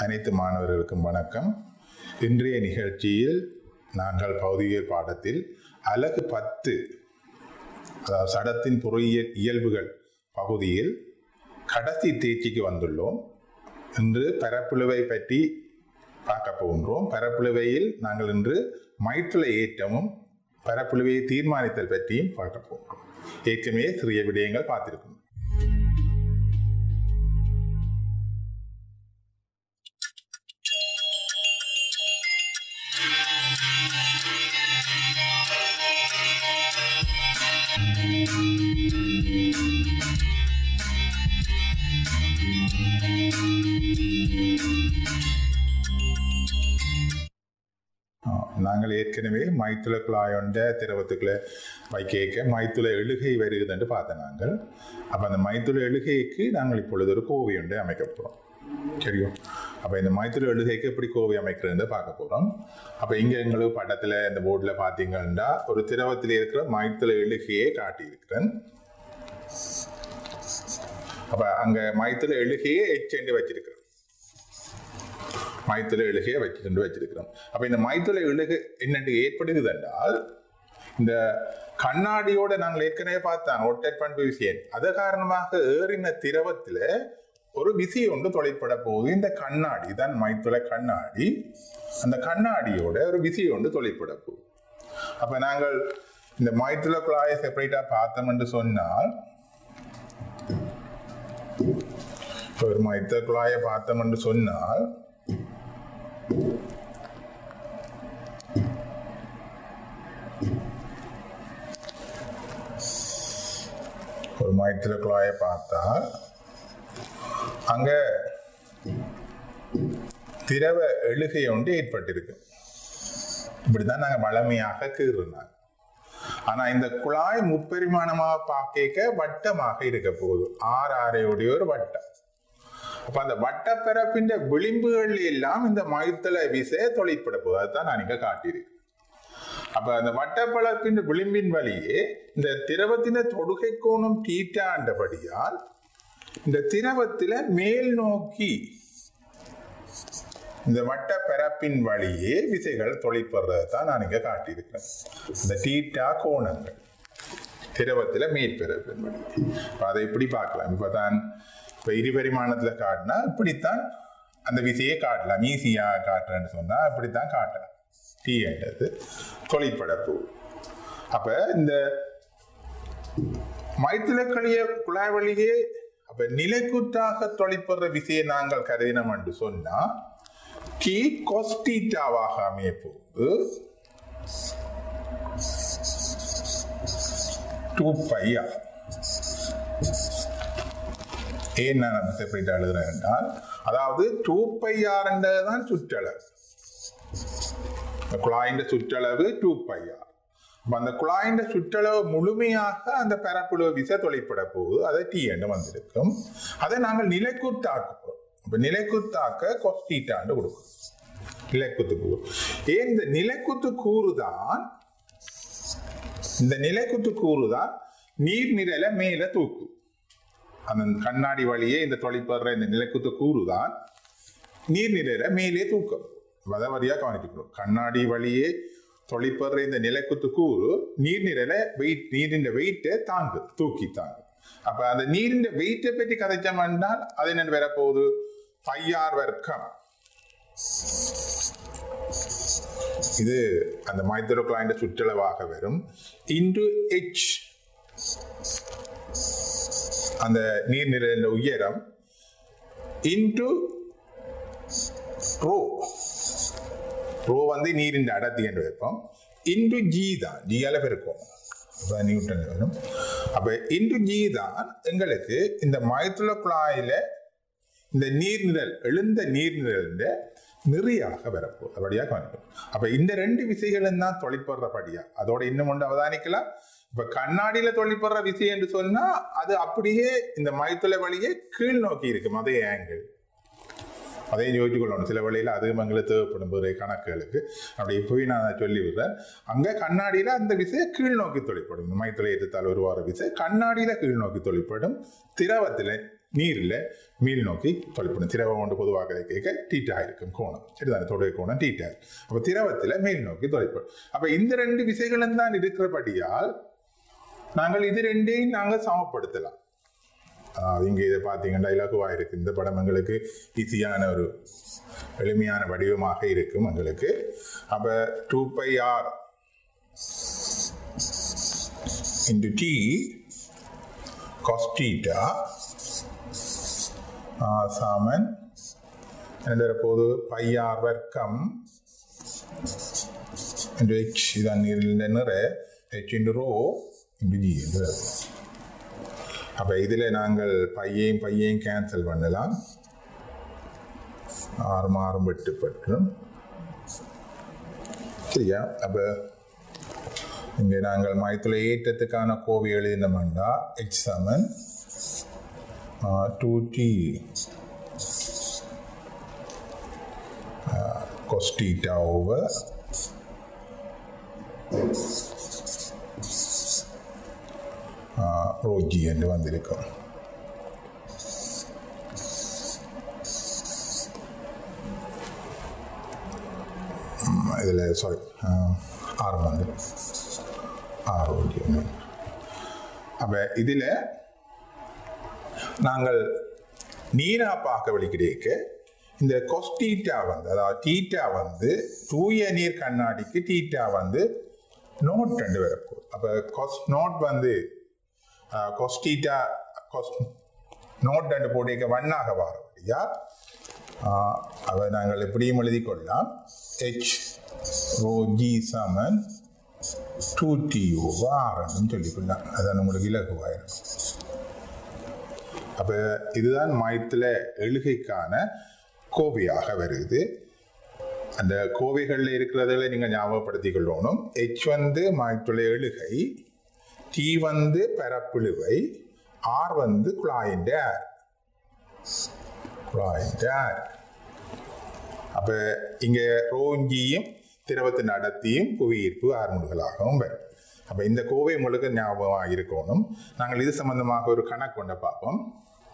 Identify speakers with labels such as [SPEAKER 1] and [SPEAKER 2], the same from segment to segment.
[SPEAKER 1] அனைத்து மாணவர்களுக்கும் வணக்கம் இன்றைய நிகழ்ச்சியில் நாங்கள் பௌதியியல் பாடத்தில் அலகு பத்து அதாவது சடத்தின் பொறியியல் இயல்புகள் பகுதியில் கடைசி தேர்ச்சிக்கு வந்துள்ளோம் இன்று பரப்புழுவை பற்றி பார்க்க போகின்றோம் பரப்புழுவையில் நாங்கள் இன்று மைற்றுள ஏற்றமும் பரப்புழுவையை தீர்மானித்தல் பற்றியும் பார்க்க போகின்றோம் ஏற்கனவே சிறிய விடயங்கள் பார்த்திருக்கோம் ஆ, நாங்கள் ஏற்கனவே மைத்துள குழாயொண்ட திரவத்துக்குள்ள வைக்க மைத்துள எழுகை வருகிறது என்று பார்த்தோம் நாங்கள் அப்போ அந்த மைத்துள எழுகைக்கு நாங்கள் இப்பொழுது ஒரு கோவை ஒன்றை அமைக்க போகிறோம் சரியோ அப்போ இந்த மைத்துள எழுகைக்கு எப்படி கோவை அமைக்கிறதுன்னு பார்க்க போகிறோம் அப்போ இங்கே எங்களுக்கு படத்தில் இந்த போர்டில் பார்த்தீங்கன்னா ஒரு திரவத்தில் இருக்கிற மைத்துள எழுகையை காட்டியிருக்கிறேன் அப்போ அங்கே மைத்துள எழுகையை எச்செண்டு வச்சிருக்கிறேன் மைத்துளை எழுகையை வச்சுட்டு வச்சிருக்கிறோம் அப்ப இந்த மைத்துளை எழுகை என்னென்று ஏற்படுகிறது என்றால் இந்த கண்ணாடியோட நாங்கள் ஏற்கனவே பார்த்தோம் ஒட்டற் பண்பு விஷயம் அது காரணமாக ஏறின திரவத்துல ஒரு விசி ஒன்று தொலைப்பட போகுது இந்த கண்ணாடி தான் மைத்துளை கண்ணாடி அந்த கண்ணாடியோட ஒரு விசி ஒன்று தொலைப்பட போகுது அப்ப நாங்கள் இந்த மைத்துள குழாயை செப்பரேட்டா பார்த்தோம் என்று சொன்னால் இப்ப ஒரு மைத்துள குழாயை பார்த்தோம் என்று சொன்னால் ஒரு மைத்திர குழாயை பார்த்தால் அங்க திரவ எழுகை ஒன்று ஏற்பட்டிருக்கு இப்படிதான் நாங்க வளமையாக கீறுனாங்க ஆனா இந்த குழாய் முப்பரிமாணமாக பார்க்க வட்டமாக இருக்க போகுது ஆறு ஆறையுடைய ஒரு வட்டம் அப்ப அந்த வட்டப்பரப்பின் விளிம்புகள் எல்லாம் இந்த மைத்தள விசை தொலைப்பட போகுது அதுதான் நான் இங்க காட்டியிருக்கேன் அப்ப அந்த வட்டப்பரப்பின் விளிம்பின் வழியே இந்த திரவத்தின தொடுகை கோணம் தீட்டாண்டபடியால் இந்த திரவத்தில மேல் நோக்கி இந்த வட்டப்பரப்பின் வழியே விசைகள் தொலைப்படுறதை தான் நான் இங்க காட்டியிருக்கிறேன் இந்த தீட்டா கோணங்கள் திரவத்துல மேற்பரப்பின் வழி அப்ப அதை இப்படி பார்க்கலாம் இப்பதான் இப்ப இருபரிமாணத்துல காட்டினா இப்படித்தான் அந்த விசையை காட்டலாம் ஈஸியா காட்டுறேன்னு சொன்னா இப்படித்தான் காட்டலாம் டி என்றது தொழிற்படப்பு அப்ப இந்த மைத்திலக்கழிய குழாய் வழியே அப்ப நிலைக்குற்றாக தொழிற்படுற விசையை நாங்கள் கருதினோம் என்று சொன்னா கி கொஸ்டீட்டாவாக அமைய போகுது டூ பையா ஏன் நான் செப்பரேட் எழுதுறேன் என்றால் அதாவது டூ பை ஆர் தான் சுற்றளவு இந்த குழாயின் சுற்றளவு டூ பை ஆர் அந்த குழாயின் சுற்றளவு முழுமையாக அந்த பரப்புழுவு விசை தொலைப்பட போகுது அதை டி என்று வந்திருக்கும் அதை நாங்கள் நிலைக்குத்தாக்க போறோம் இப்ப நிலைக்குத்தாக்க கொஸ்டீட்டாண்டு கொடுக்கும் நிலைக்குத்து கூறு ஏன் இந்த நிலைக்குத்து கூறு தான் இந்த நிலைக்குத்து கூறு தான் நீர்நிலையில மேல தூக்கும் அந்த கண்ணாடி வழியே இந்த தொலைப்படுற இந்த நிலைக்குத்து கூறு தான் நீர்நிலையில மேலே தூக்கம் வதவதியா கவனிச்சுக்கணும் கண்ணாடி வழியே தொலைப்படுற இந்த நிலைக்குத்து கூறு நீர்நிலையில வெயிட் நீரின் வெயிட்டை தாங்கு தூக்கி தாங்கு அப்ப அந்த நீரின் வெயிட்டை பற்றி கதைச்சோம் என்றால் அது என்ன வரப்போகுது பையார் வர்க்கம் இது அந்த மைத்திரோக்ளாயின் சுற்றளவாக வரும் இன்டு எச் அந்த நீர்நிலையின் உயரம் இன்டு ரோ ரோ வந்து நீரின் அடர்த்தி என்று வைப்போம் இன்டு ஜி தான் ஜியால பெருக்கும் அப்ப நியூட்டன் வரும் அப்ப இன்டு ஜி தான் எங்களுக்கு இந்த மயத்துள்ள குழாயில இந்த நீர்நிழல் எழுந்த நீர்நிழல் நிறையாக வரப்போகுது அப்படியா கவனிக்கும் அப்ப இந்த ரெண்டு விசைகளும் தான் தொழிற்படுறபடியா அதோட இன்னும் ஒன்று அவதானிக்கலாம் இப்ப கண்ணாடியில தொழிற்படுற விசை என்று சொன்னா அது அப்படியே இந்த மயத்துளை வழியே கீழ் நோக்கி இருக்கும் அதே ஆங்கிள் அதையும் யோசிச்சு கொள்ளணும் சில வழியில் அது எங்களுக்கு தேவைப்படும் போது கணக்குகளுக்கு அப்படி போய் நான் சொல்லி விடுறேன் அங்கே கண்ணாடியில் அந்த விசை கீழ் நோக்கி தொழிற்படும் இந்த மைத்துளை எடுத்தால் ஒரு வார விசை கண்ணாடியில் கீழ் நோக்கி தொழிற்படும் திரவத்தில் நீரில் மேல் நோக்கி தொலைப்படும் திரவம் கொண்டு பொதுவாக கேட்க டீட்டா இருக்கும் கோணம் சரிதானே தொடுகை கோணம் டீட்டா அப்போ திரவத்தில் மேல் நோக்கி தொலைப்படும் அப்போ இந்த ரெண்டு விசைகளும் தான் இருக்கிறபடியால் நாங்கள் இது ரெண்டையும் நாங்கள் சமப்படுத்தலாம் அதாவது இங்கே இதை பார்த்தீங்கன்னா இலகுவாக இருக்கு இந்த படம் எங்களுக்கு ஈஸியான ஒரு எளிமையான வடிவமாக இருக்கும் எங்களுக்கு அப்போ two pi r into T cos theta சாமன் என்ன போது பை ஆர் வர்க்கம் இன்டு ஹெச் இதான் நீரில் நிற H into rho into g என்று வருது அப்போ இதில் நாங்கள் பையையும் பையையும் கேன்சல் பண்ணலாம் ஆறு மாறும் வெட்டுப்பற்றும் சரியா அப்போ இங்கே நாங்கள் மைத்துல ஏற்றத்துக்கான கோவை எழுதினோம்னா எச் சமன் two T cos theta over rho g என்று வந்திருக்கும் இதில் சாரி ஆறு வந்துடும் ஆறு ரோஜி ஒன்று அப்போ இதில் நாங்கள் நீராப்பாக்க வழிக்கிடைக்க இந்த கொஸ்டீட்டா வந்து அதாவது டீட்டா வந்து தூய நீர் கண்ணாடிக்கு டீட்டா வந்து நோட் ரெண்டு வரப்போகுது அப்போ கொஸ் நோட் வந்து கொஸ்டீட்டா கொஸ் நோட் ரெண்டு போட்டிக்க வண்ணாக வாரபடியா அதை நாங்கள் எப்படியும் எழுதி கொள்ளலாம் ஹெச் ரோ ஜி சமன் டூ டி ஆர்ன்னு சொல்லிக்கொள்ளலாம் அதான் உங்களுக்கு இலகுவாயிரும் அப்போ இதுதான் மயத்தில் எழுகைக்கான கோவையாக வருது அந்த கோவைகளில் இருக்கிறதுல நீங்கள் ஞாபகப்படுத்திக் கொள்ளணும் ஹெச் வந்து மயத்துள்ள எழுகை டி வந்து பரப்பிழுவை ஆர் வந்து குழாயின் ஏர் குழாயின் ஏர் அப்போ இங்கே ரோஞ்சியும் திரவத்தின் அடர்த்தியும் புவியீர்ப்பு ஆறுமுடுகளாகவும் வரும் அப்போ இந்த கோவை முழுக்க ஞாபகமாக இருக்கணும் நாங்கள் இது சம்பந்தமாக ஒரு கணக்கு கொண்ட பார்ப்போம்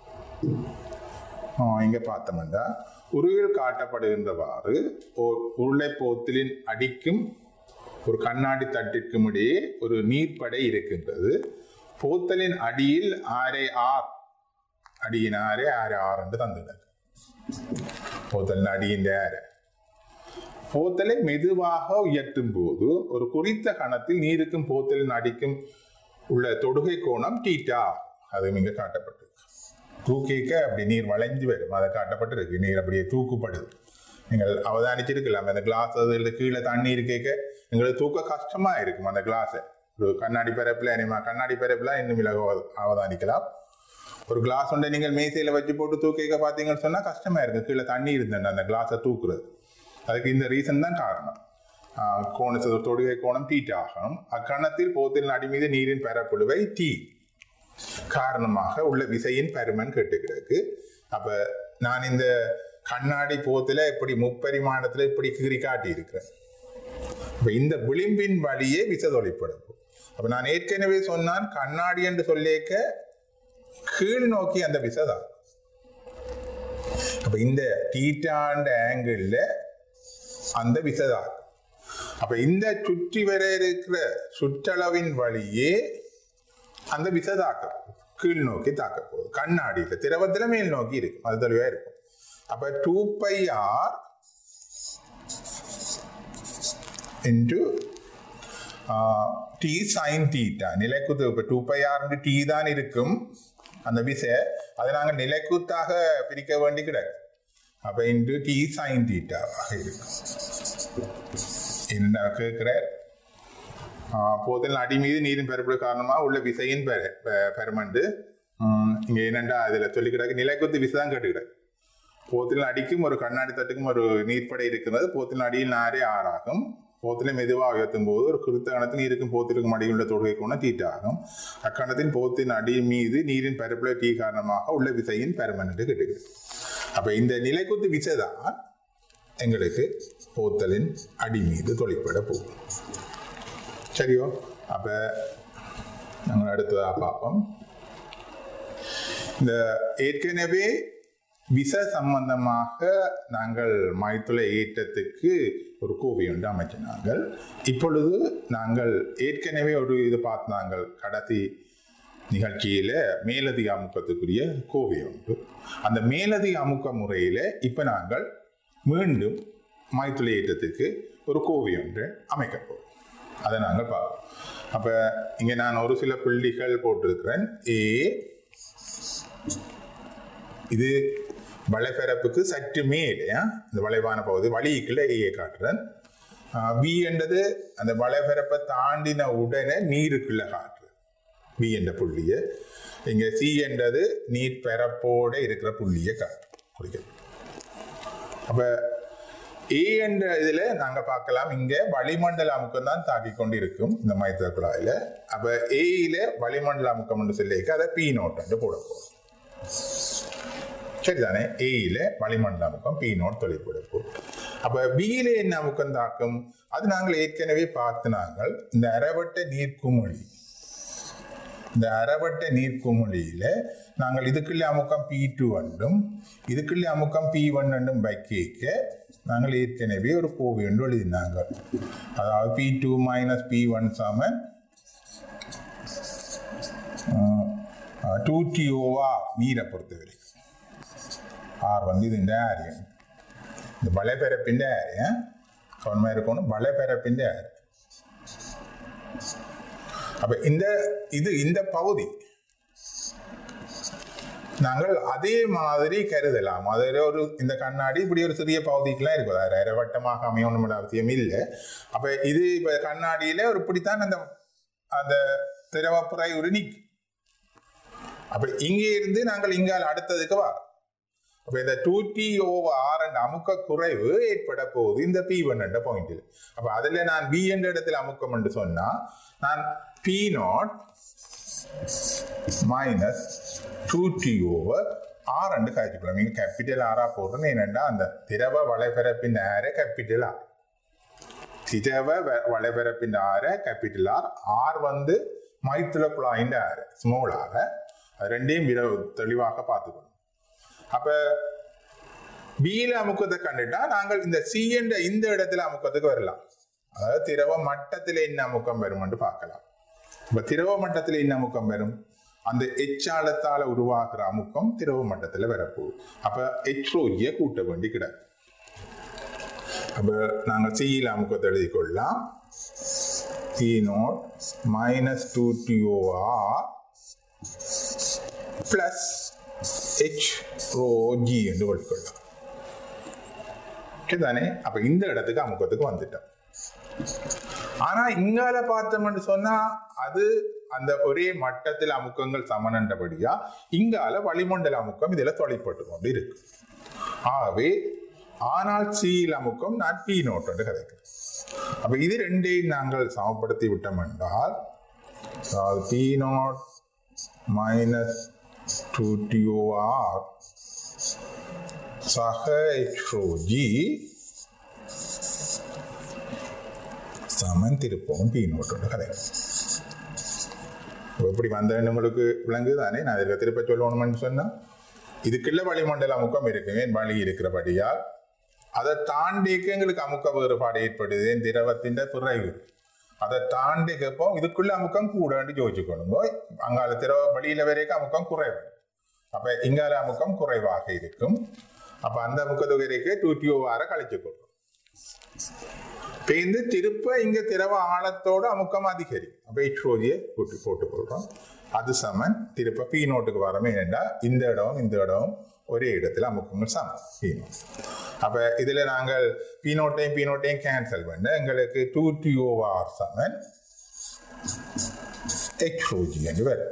[SPEAKER 1] இங்கே பார்த்தோம்னா உருவில் காட்டப்படுகின்றவாறு உருளை போத்தலின் அடிக்கும் ஒரு கண்ணாடி தட்டிற்கும் இடையே ஒரு நீர்ப்படை இருக்கின்றது போத்தலின் அடியில் ஆரே ஆர் அடியின் ஆரே ஆரே ஆர் என்று தந்துள்ளது போத்தலின் அடியின் ஆரே போத்தலை மெதுவாக உயர்த்தும் போது ஒரு குறித்த கணத்தில் நீருக்கும் போத்தலின் அடிக்கும் உள்ள தொடுகை கோணம் டீட்டா அது இங்க காட்டப்பட்டிருக்கு தூக்கிக்க அப்படி நீர் வளைஞ்சு வரும் அதை காட்டப்பட்டிருக்கு நீர் அப்படியே தூக்குப்படுது நீங்கள் அவதானிச்சிருக்கலாம் அந்த கிளாஸ் அதில் கீழே தண்ணி இருக்க எங்களுக்கு தூக்க கஷ்டமா இருக்கும் அந்த கிளாஸை ஒரு கண்ணாடி பரப்பில் இனிமா கண்ணாடி பரப்பில் இன்னும் இலகு அவதானிக்கலாம் ஒரு கிளாஸ் ஒன்றை நீங்கள் மேசையில் வச்சு போட்டு தூக்கிக்க பார்த்தீங்கன்னு சொன்னால் கஷ்டமா இருக்கு கீழே தண்ணி இருந்தேன் அந்த கிளாஸை தூக்குறது அதுக்கு இந்த ரீசன் தான் காரணம் கோண தொடுகை கோணம் டீட் ஆகும் அக்கணத்தில் போத்தில் அடி மீது நீரின் பரப்புழுவை டீ காரணமாக உள்ள விசையின் பருமன் கெட்டுக்கிறது அப்ப நான் இந்த கண்ணாடி போத்துல இப்படி முப்பரிமாணத்துல இப்படி கீறி காட்டி இருக்கிறேன் அப்ப இந்த விளிம்பின் வழியே விசை தொலைப்படும் அப்ப நான் ஏற்கனவே சொன்னான் கண்ணாடி என்று சொல்லிக்க கீழ் நோக்கி அந்த விசை தான் அப்ப இந்த டீட்டாண்ட ஆங்கிள் அந்த விசைதான் அப்ப இந்த சுற்றி வர இருக்கிற சுற்றளவின் வழியே அந்த விசை தாக்கம் கீழ் நோக்கி தாக்க போகுது கண்ணாடியில் திரவத்துல மேல் நோக்கி இருக்கும் அது தெளிவா இருக்கும் அப்ப two pi r into T sine theta நிலைக்குத்து இப்போ டூ பை ஆர் டி தான் இருக்கும் அந்த விசை அதை நாங்கள் நிலைக்குத்தாக பிரிக்க வேண்டி கிடையாது அப்போ இன்டு டி சைன் டீட்டாவாக இருக்கும் என்ன கேட்குற போதில் அடி மீது நீரின் பெறப்படு காரணமாக உள்ள விசையின் பெற பெறமண்டு இங்கே என்னண்டா அதில் சொல்லிக்கிறாங்க நிலைக்குத்து விசை தான் கேட்டுக்கிறாங்க போத்தில் அடிக்கும் ஒரு கண்ணாடி தட்டுக்கும் ஒரு நீர்ப்படை இருக்கிறது போத்தில் அடியில் நாரே ஆறாகும் போத்திலை மெதுவாக உயர்த்தும் போது ஒரு குறித்த கணத்தில் நீருக்கும் போத்திற்கும் அடியுள்ள தொடுகை கோணம் தீட்டாகும் அக்கணத்தின் போத்தின் அடி மீது நீரின் பரப்புல டீ காரணமாக உள்ள விசையின் பெருமன் என்று கேட்டுக்கிறது அப்ப இந்த நிலைக்குத்து விசை தான் எங்களுக்கு போத்தலின் அடி மீது தொழிற்பட போகும் சரியோ அப்ப நாங்கள் அடுத்ததாக பார்ப்போம் இந்த ஏற்கனவே விச சம்பந்தமாக நாங்கள் மைத்துளை ஏற்றத்துக்கு ஒரு கோவை ஒன்று அமைச்சினாங்கள் இப்பொழுது நாங்கள் ஏற்கனவே ஒரு இது பார்த்தாங்கள் கடைசி நிகழ்ச்சியில மேலதிக அமுக்கத்துக்குரிய கோவை உண்டு அந்த மேலதிக அமுக்க முறையில இப்ப நாங்கள் மீண்டும் மைத்துளை ஏற்றத்துக்கு ஒரு கோவை ஒன்று அமைக்க போகிறோம் அதை நாங்கள் பார்ப்போம் அப்ப இங்க நான் ஒரு சில புள்ளிகள் போட்டிருக்கிறேன் ஏ இது வளைபரப்புக்கு சற்று மேலேயா இந்த வளைவான பகுதி வழிக்குள்ள ஏயை காட்டுறேன் வி என்றது அந்த வளைபரப்பை தாண்டின உடனே நீருக்குள்ள காட்டுறேன் வி என்ற புள்ளியை இங்க சி என்றது நீர் பரப்போட இருக்கிற புள்ளியை காட்டு குறிக்கிறது அப்ப ஏ என்ற இதுல நாங்க பார்க்கலாம் இங்க வளிமண்டல அமுக்கம் தான் தாக்கி கொண்டு இருக்கும் இந்த மைத்திர குழாயில அப்ப ஏயில வளிமண்டல அமுக்கம் என்று சொல்லிக்க அதை பி நோட் என்று போட போறோம் சரிதானே ஏயில வளிமண்டல அமுக்கம் பி நோட் தொலைப்படுப்பு அப்ப பியில என்ன அமுக்கம் தாக்கும் அது நாங்கள் ஏற்கனவே பார்த்து நாங்கள் இந்த அறவட்ட நீர்க்குமிழி இந்த அறவட்ட நீர்க்குமிழியில நாங்கள் இதுக்குள்ள அமுக்கம் பி டூ என்றும் இதுக்குள்ள அமுக்கம் பி ஒன் என்றும் வைக்க நாங்கள் ஏற்கனவே ஒரு கோவை என்று எழுதினாங்க அதாவது P two minus P one சமன் டூ டி ஓவா நீரை பொறுத்த வரைக்கும் ஆர் வந்து இது இந்த ஆரியம் இந்த வலைப்பரப்பிൻ്റെ ஆரியம் கவனமாக இருக்கணும் வலைப்பரப்பிൻ്റെ ஆரியம் அப்ப இந்த இது இந்த பகுதி நாங்கள் அதே மாதிரி கருதலாம் அதில் ஒரு இந்த கண்ணாடி இப்படி ஒரு சிறிய பகுதிக்கெல்லாம் இருக்கும் அது இரவட்டமாக அமையணும் அவசியம் இல்லை அப்ப இது இப்ப கண்ணாடியில ஒரு இப்படித்தான் அந்த அந்த திரவப்புறை ஒரு நிற்கும் அப்ப இங்கே இருந்து நாங்கள் இங்கால் அடுத்ததுக்கு வரோம் அப்ப இந்த டூ டி ஓவர் ஆர் என்ற அமுக்க குறைவு ஏற்பட போகுது இந்த பி ஒன் என்ற பாயிண்டில் அப்ப அதுல நான் பி என்ற இடத்துல அமுக்கம் என்று சொன்னா நான் P naught minus two T over R என்று காய்ச்சிக்கலாம் நீங்க கேபிட்டல் ஆரா போடுறேன்னு என்னன்னா அந்த திரவ வலைபரப்பின் ஆர கேபிட்டல் ஆர் திரவ வ- வலைபரப்பின் ஆர கேபிட்டல் ஆர் ஆர் வந்து மைத்துல குழாயின் ஆறு ஸ்மால் ஆர அது ரெண்டையும் விர தெளிவாக பார்த்துக்கணும் அப்ப பியில அமுக்கத்தை கண்டுட்டா நாங்கள் இந்த சி என்ற இந்த இடத்துல அமுக்கத்துக்கு வரலாம் அதாவது திரவ மட்டத்தில் என்ன அமுக்கம் வரும் என்று பார்க்கலாம் இப்ப திரவ மட்டத்தில் என்ன அமுக்கம் வரும் அந்த எச்சாலத்தால உருவாக்குற அமுக்கம் திரவ மட்டத்துல வரப்போகுது அப்ப எச்ரோஜிய கூட்ட வேண்டி கிடக்கு அப்ப நாங்கள் சியில் அமுக்கத்தை எழுதி கொள்ளலாம் T naught minus two T over R plus H rho g என்று கொள்ளலாம் தானே அப்ப இந்த இடத்துக்கு அமுக்கத்துக்கு வந்துட்டோம் ஆனா இங்கால பார்த்தோம்னு சொன்னா அது அந்த ஒரே மட்டத்தில் அமுக்கங்கள் சமனண்டபடியா இங்கால வளிமண்டல அமுக்கம் இதுல தொலைப்பட்டு கொண்டு இருக்கு ஆகவே ஆனால் சியில் அமுக்கம் நான் பி நோட் என்று கதைக்கிறேன் அப்ப இது ரெண்டையும் நாங்கள் சமப்படுத்தி விட்டோம் என்றால் அதாவது P naught minus two T over R சக எக்ஸ்ட்ரோஜி சமன் திருப்பவும் பி நோட்டோட கதை இப்ப இப்படி வந்தேன்னு உங்களுக்கு விளங்குது தானே நான் இதுக்கு திருப்ப சொல்லணும்னு சொன்னா இதுக்குள்ள வளிமண்டல அமுக்கம் இருக்குங்க வழி இருக்கிறபடியால் அதை தாண்டிக்கு எங்களுக்கு அமுக்க வேறுபாடு ஏற்படுது திரவத்தின் பிறகு அதை தாண்டிக்கப்போ இதுக்குள்ள அமுக்கம் கூடன்னு யோசிச்சுக்கொள்ளுங்க அங்கால திரவ வழியில வரைக்கும் அமுக்கம் குறைவு அப்ப இங்கால அமுக்கம் குறைவாக இருக்கும் அப்ப அந்த அமுக்க தொகைக்கு டூ டிஓ வார கழிச்சுக்கொள்ளும் பேந்து திருப்ப இங்க திரவ ஆழத்தோட அமுக்கம் அதிகரிக்கும் அப்ப இட்ரோஜியை கூட்டி போட்டுக் கொள்றோம் அது சமன் திருப்ப பி நோட்டுக்கு வரமே ஏண்டா இந்த இடம் இந்த இடம் ஒரே இடத்துல அமுக்கங்கள் சமம் பி நோட் அப்ப இதுல நாங்கள் பி நோட்டையும் பி நோட்டையும் கேன்சல் பண்ண எங்களுக்கு டூ டிஓஆர் சமன் எக்ஸ்ரோஜி என்று வரும்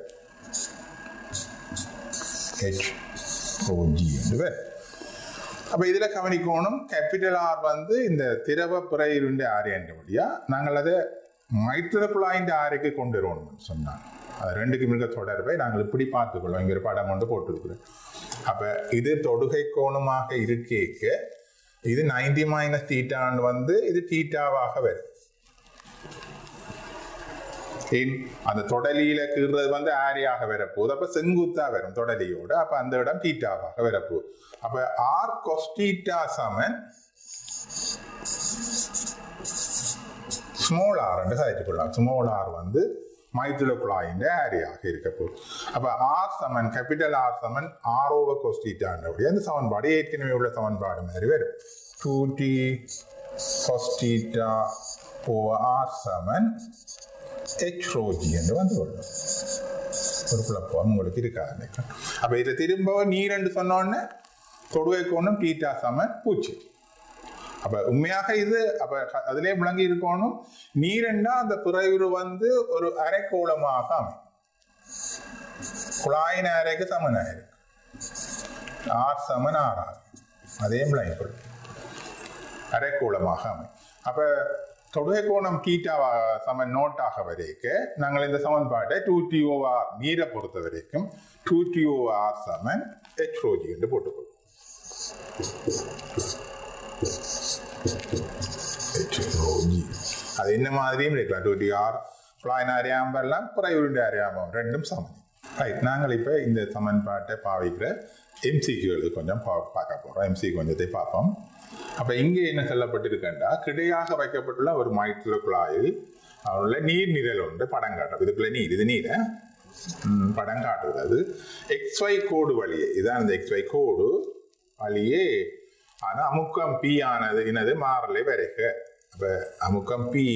[SPEAKER 1] எச் ஓஜி என்று வரும் அப்ப இதுல கவனிக்கணும் கேபிட்டல் ஆர் வந்து இந்த திரவ பிறையிருண்ட ஆறு என்றபடியா நாங்கள் அதை மைத்திர குழாயின் ஆறுக்கு கொண்டு வருவோம்னு சொன்னாங்க அது ரெண்டுக்கு மிக தொடர்பை நாங்கள் இப்படி பார்த்துக்கொள்வோம் இங்க ஒரு படம் கொண்டு போட்டிருக்கிறோம் அப்ப இது தொடுகை கோணமாக இருக்கேக்க இது நைன்டி மைனஸ் தீட்டான்னு வந்து இது தீட்டாவாக வரும் ஏன் அந்த தொடலியில கீறுறது வந்து ஆரியாக வரப்போகுது அப்ப செங்குத்தா வரும் தொடலியோட அப்ப அந்த இடம் தீட்டாவாக வரப்போகுது அப்ப ஆர் கொஸ்டீட்டா சமன் ஸ்மால் ஆர் என்று கதைத்துக் கொள்ளலாம் ஸ்மால் ஆர் வந்து மைத்துள குழாயின் ஏரியாக இருக்க போகுது அப்ப ஆர் சமன் கேபிட்டல் ஆர் சமன் ஆர் ஓவர் கொஸ்டீட்டான்றபடி அந்த சமன்பாடு ஏற்கனவே உள்ள சமன்பாடு மாதிரி வரும் two T cos theta over R சமன் ஹெச் ரோஜி என்று வந்து கொள்ளும் ஒரு குழப்பம் உங்களுக்கு இருக்காது அப்ப இதை திரும்ப நீரென்று சொன்னோடனே தொடுவை கோணம் டீட்டா சமன் பூச்சி அப்ப உண்மையாக இது அப்ப க- அதிலே விளங்கி இருக்கணும் நீரெண்டா அந்த பிறகுரு வந்து ஒரு அரைக்கோளமாக அமையும் குழாயின் அரைக்கு சமனாக இருக்கு ஆர் சமன் ஆர் ஆர் அதே விளங்கி கொள்ளும் அரைக்கோளமாக அமையும் அப்ப தொடுகை கோணம் கீட்டாவா சமன் நோட்டாக வரைக்க நாங்கள் இந்த சமன்பாட்டை டூ டிஓஆர் நீரை பொறுத்த வரைக்கும் டூ டிஓஆர் சமன் ஹெச்ரோஜி என்று போட்டுக்கொள்ளும் ஹெச்ரோஜி அது என்ன மாதிரியும் இருக்கலாம் டூ டிஆர் குழாயின் அறியாம வரலாம் புறையுருண்டு அறியாம ரெண்டும் சமம் ரைட் நாங்கள் இப்போ இந்த சமன்பாட்டை பாவிக்கிற எம்சிக்யூகளுக்கு கொஞ்சம் பா- பார்க்க போகிறோம் எம்சி கொஞ்சத்தை பார்ப்போம் அப்போ இங்கே என்ன சொல்லப்பட்டிருக்கேன்டா கிடையாக வைக்கப்பட்டுள்ள ஒரு மைத்திர குழாயில் உள்ள நீர் நிரல் ஒன்று படம் காட்டும் இதுக்குள்ள நீர் இது நீரை ம், படம் காட்டுகிறது எக்ஸ்ஒய் கோடு வழியே இதான் இந்த எக்ஸ்ஒய் கோடு வழியே ஆனா அமுக்கம் பி ஆனது இனது மாறலை வரைக அப்ப அமுக்கம் பி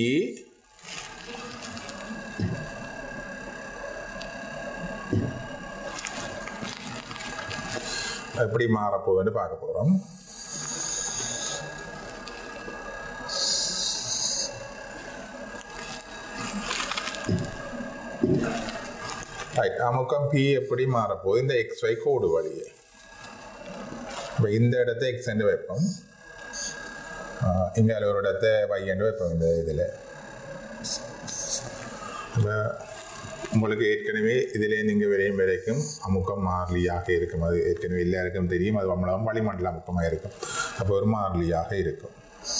[SPEAKER 1] எப்படி மாறப்போகுதுன்னு பார்க்க போறோம் ரைட் அமுக்கம் பி எப்படி மாறப்போகுது இந்த எக்ஸ் ஒய் கோடு வழியே இப்போ இந்த இடத்த எக்ஸ் என்று வைப்போம் இங்கே ஒரு இடத்த y என்று வைப்போம் இந்த இதில் இப்போ உங்களுக்கு ஏற்கனவே இதிலே நீங்கள் வரையும் வரைக்கும் அமுக்கம் மாறிலியாக இருக்கும் அது ஏற்கனவே எல்லாருக்கும் தெரியும் அது நம்மளும் வளிமண்டல அமுக்கமாக இருக்கும் அப்போ ஒரு மாறிலியாக இருக்கும்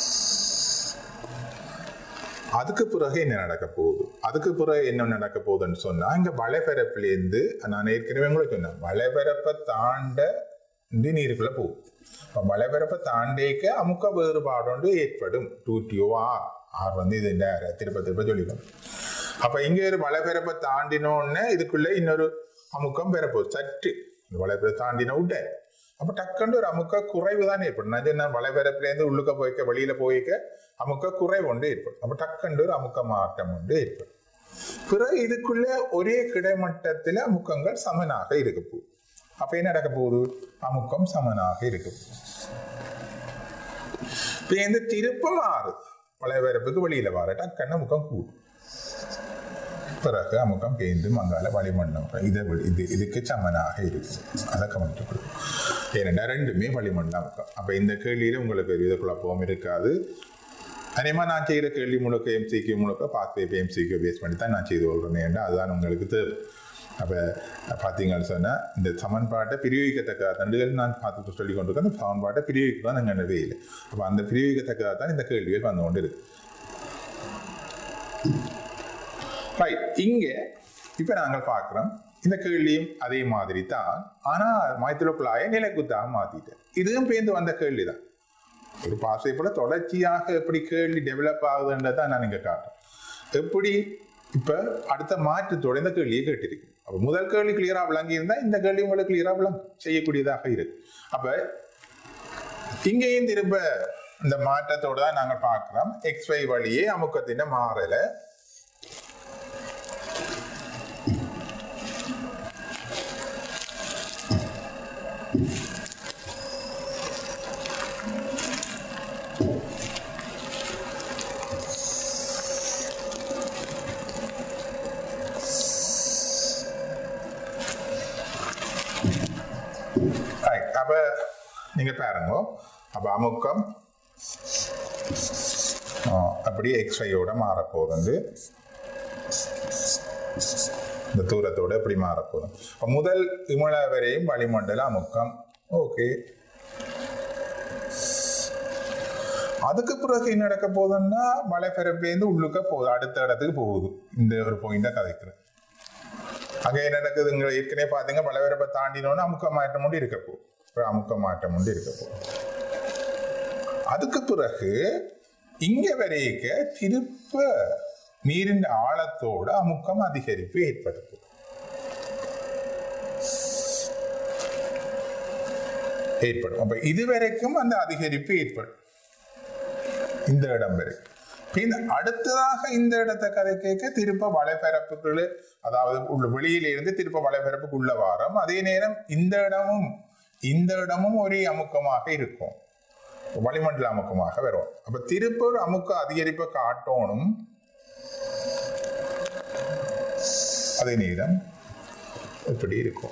[SPEAKER 1] அதுக்கு பிறகு என்ன நடக்க போகுது அதுக்கு பிறகு என்ன நடக்க போகுதுன்னு சொன்னா இங்க வளைபரப்புலேருந்து நான் ஏற்கனவே உங்களுக்கு சொன்னேன் வளைபரப்பை தாண்ட இந்த நீருக்குள்ள போகும் இப்போ வளைபரப்பை தாண்டிக்க அமுக்க வேறுபாடு ஒன்று ஏற்படும் டூ டிஓ ஆர் ஆர் வந்து இது இந்த திருப்ப திருப்ப சொல்லிக்கணும் அப்ப இங்க ஒரு வளைபரப்பை தாண்டினோடனே இதுக்குள்ள இன்னொரு அமுக்கம் பெறப்போகுது சற்று இந்த வளைபரப்பை தாண்டின விட்ட அப்ப டக்குன்னு ஒரு அமுக்க குறைவு தான் ஏற்படும் நான் சொன்ன வளைபரப்புலேருந்து உள்ளுக்க போய்க்க வெளியில போய்க்க அமுக்க குறைவு ஒன்று ஏற்படும் அப்ப டக்குன்னு ஒரு அமுக்க மாற்றம் ஒன்று ஏற்படும் பிறகு இதுக்குள்ள ஒரே கிடைமட்டத்தில் அமுக்கங்கள் சமனாக இருக்க போகுது அப்ப என்ன நடக்க போகுது அமுக்கம் சமனாக இருக்க போகுது இப்ப இந்த திருப்பம் ஆறு வளைவரப்புக்கு வெளியில வர டக்குன்னு அமுக்கம் கூடும் பிறகு அமுக்கம் பேந்து மங்கால வளிமண்டலம் இது இது இதுக்கு சமனாக இருக்கும் அதை கவனித்துக்கொள்ளும் ஏனென்றா ரெண்டுமே வளிமண்டல அமுக்கம் அப்ப இந்த கேள்வியில உங்களுக்கு ஒரு வித குழப்பம் இருக்காது அதேமா நான் செய்கிற கேள்வி முழுக்க எம்சிக்கு முழுக்க பார்த்து எம்சிக்கு பேஸ் பண்ணி தான் நான் செய்து கொள்றேன் ஏன்னா அதுதான் உங்களுக்கு தேவை அப்போ பார்த்தீங்கன்னு சொன்னால் இந்த சமன்பாட்டை பிரிவிக்கத்தக்க தண்டுகள் நான் பார்த்து சொல்லி கொண்டிருக்கேன் அந்த சமன்பாட்டை பிரிவிக்கு தான் நாங்கள் நிறைய இல்லை அப்போ அந்த பிரிவிக்கத்தக்கதாக தான் இந்த கேள்விகள் வந்து கொண்டு இருக்கு ரைட் இங்கே இப்போ நாங்கள் பார்க்குறோம் இந்த கேள்வியும் அதே மாதிரி தான் ஆனால் மைத்திரக்குழாயை நிலைக்குத்தாக மாற்றிட்டேன் இதுவும் பேர்ந்து வந்த கேள்வி தான் ஒரு பாசை போல தொடர்ச்சியாக எப்படி கேள்வி டெவலப் ஆகுதுன்றதை நான் இங்கே காட்டுறேன் எப்படி இப்போ அடுத்த மாற்றத்தோட இந்த கேள்வியை கேட்டிருக்கு அப்போ முதல் கேள்வி கிளியராக விளங்கி இருந்தால் இந்த கேள்வி உங்களுக்கு கிளியராக விளங்க செய்யக்கூடியதாக இருக்கு அப்போ இங்கேயும் திரும்ப இந்த மாற்றத்தோடு தான் நாங்கள் பார்க்குறோம் எக்ஸ் ஒய் வழியே அமுக்கத்தின் மாறலை ரைட் அப்ப நீங்க பாருங்க அப்ப அமுக்கம் ஆ, அப்படியே எக்ஸ்ஐயோட மாறப்போகுது இந்த தூரத்தோட எப்படி மாறப்போகுது அப்ப முதல் இமல வரையும் வளிமண்டல அமுக்கம் ஓகே அதுக்கு பிறகு என்ன நடக்க போகுதுன்னா மலைப்பரப்புலேருந்து உள்ளுக்க போகுது அடுத்த இடத்துக்கு போகுது இந்த ஒரு பாயிண்டை கதைக்கிறேன் அங்கே என்ன நடக்குதுங்க ஏற்கனவே பார்த்தீங்க மலைப்பரப்பை தாண்டினோன்னு அமுக்க மாற்றம் உண்டு இருக்க போகுது ஒரு அமுக்க மாற்றம் உண்டு இருக்க போகுது அதுக்கு பிறகு இங்க வரைக்க திருப்ப நீரின் ஆழத்தோட அமுக்கம் அதிகரிப்பு ஏற்படுது ஏற்படும் அப்ப இது வரைக்கும் அந்த அதிகரிப்பு ஏற்படும் இந்த இடம் வரைக்கும் பின் அடுத்ததாக இந்த இடத்தை கதை கேட்க திருப்ப வலைப்பரப்புக்குள்ள அதாவது உள்ள வெளியில இருந்து திருப்ப வலைப்பரப்புக்குள்ள வாரம் அதே நேரம் இந்த இடமும் இந்த இடமும் ஒரே அமுக்கமாக இருக்கும் வளிமண்டல அமுக்கமாக வரும் அப்ப திருப்ப ஒரு அமுக்க அதிகரிப்பை காட்டணும் அதே நேரம் இப்படி இருக்கும்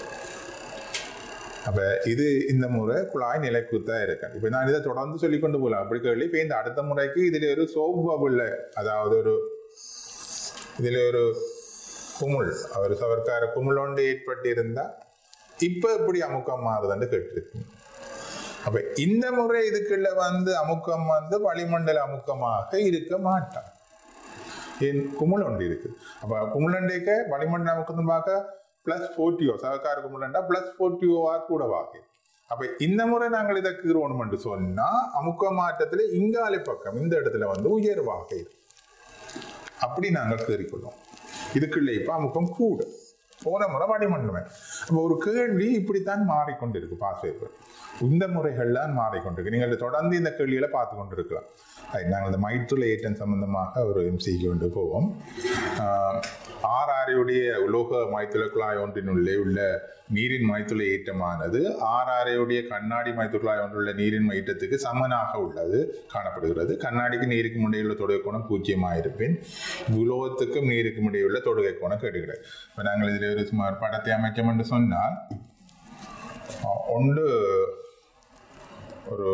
[SPEAKER 1] அப்ப இது இந்த முறை குழாய் நிலைக்குத்தா இருக்கு இப்ப நான் இதை தொடர்ந்து சொல்லி கொண்டு போகலாம் அப்படி கேள்வி இப்ப இந்த அடுத்த முறைக்கு இதுல ஒரு சோப் பபுள் அதாவது ஒரு இதுல ஒரு குமுள் ஒரு சவர்க்கார குமுள் ஒன்று ஏற்பட்டு இருந்தா இப்ப எப்படி அமுக்கம் மாறுதுன்னு கேட்டிருக்கு அப்ப இந்த முறை இதுக்குள்ள வந்து அமுக்கம் வந்து வளிமண்டல அமுக்கமாக இருக்க மாட்டான் ஏன் குமுள் ஒன்று இருக்கு அப்ப குமுளண்டைக்க வளிமண்டல அமுக்கத்தை பார்க்க பிளஸ் ஃபோர்ட்டியோ சகக்கார குமுளண்டா பிளஸ் ஃபோர்ட்டியோவா கூட வாக்கு அப்ப இந்த முறை நாங்கள் இதை கீறணும் என்று சொன்னா அமுக்க மாற்றத்துல இங்காலை பக்கம் இந்த இடத்துல வந்து உயர்வாக இருக்கு அப்படி நாங்கள் கீறிக்கொள்வோம் இதுக்குள்ள இப்ப அமுக்கம் கூட போன முறை வடிமண்டலம் அப்போ ஒரு கேள்வி இப்படித்தான் மாறிக்கொண்டிருக்கு பாஸ்வேப்பர் இந்த முறைகள்லாம் மாறிக்கொண்டிருக்கு நீங்கள் தொடர்ந்து இந்த கேள்விகளை பார்த்து கொண்டிருக்கலாம் அது நாங்கள் இந்த மைத்துளை ஏற்றம் சம்பந்தமாக ஒரு எம்சிக்கு கொண்டு போவோம் ஆஹ், ஆர்ஆரையுடைய உலோக மைத்துளை குழாய் ஒன்றினுள்ளே உள்ள நீரின் மைத்துளை ஏற்றமானது ஆர்ஆரையுடைய கண்ணாடி மைத்துளை குழாய் ஒன்றுள்ள நீரின் மையத்துக்கு சமனாக உள்ளது காணப்படுகிறது கண்ணாடிக்கு நீருக்கு முன்னையுள்ள தொடுகை கோணம் பூஜ்ஜியமாக இருப்பின் உலோகத்துக்கும் நீருக்கும் இடையுள்ள தொடுகை கோணம் கெடுகிறது இப்போ நாங்கள் இதில் ஒரு சுமார் படத்தை அமைச்சோம் என்று சொன்னால் அஹ், ஒன்று ஒரு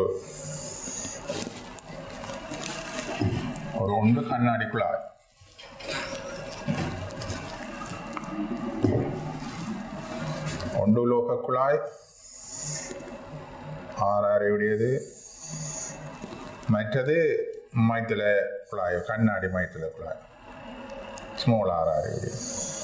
[SPEAKER 1] ஒரு ஒன்று கண்ணாடி குழாய் ஒன்று உலோக குழாய் ஆறாரையுடையது மற்றது மைத்தில குழாய் கண்ணாடி மைத்தில குழாய் ஸ்மால் ஆறாரையுடையது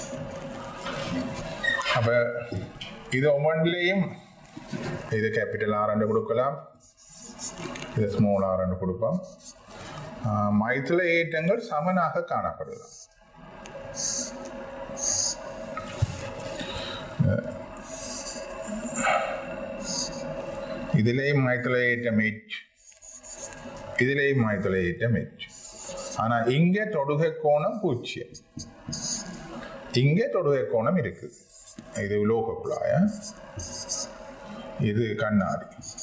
[SPEAKER 1] அப்போ இது ஒவ்வொன்றிலையும் இது கேபிட்டல் ஆரண்டு கொடுக்கலாம் இது ஸ்மால் ஆரண்டு கொடுப்போம் ஆஹ் மைத்தில ஏற்றங்கள் சமனாக காணப்படலாம் ഇതിലെയും മയത്തിലേറ്റം എച്ച് ഇതിലെയും മയത്തിലേറ്റം എച്ച് ஆனா இங்க தொடுகை கோணம் பூஜ்ஜியம் இங்க தொடுகை கோணம் இருக்கு இது உலோக குழாய இது கண்ணாடி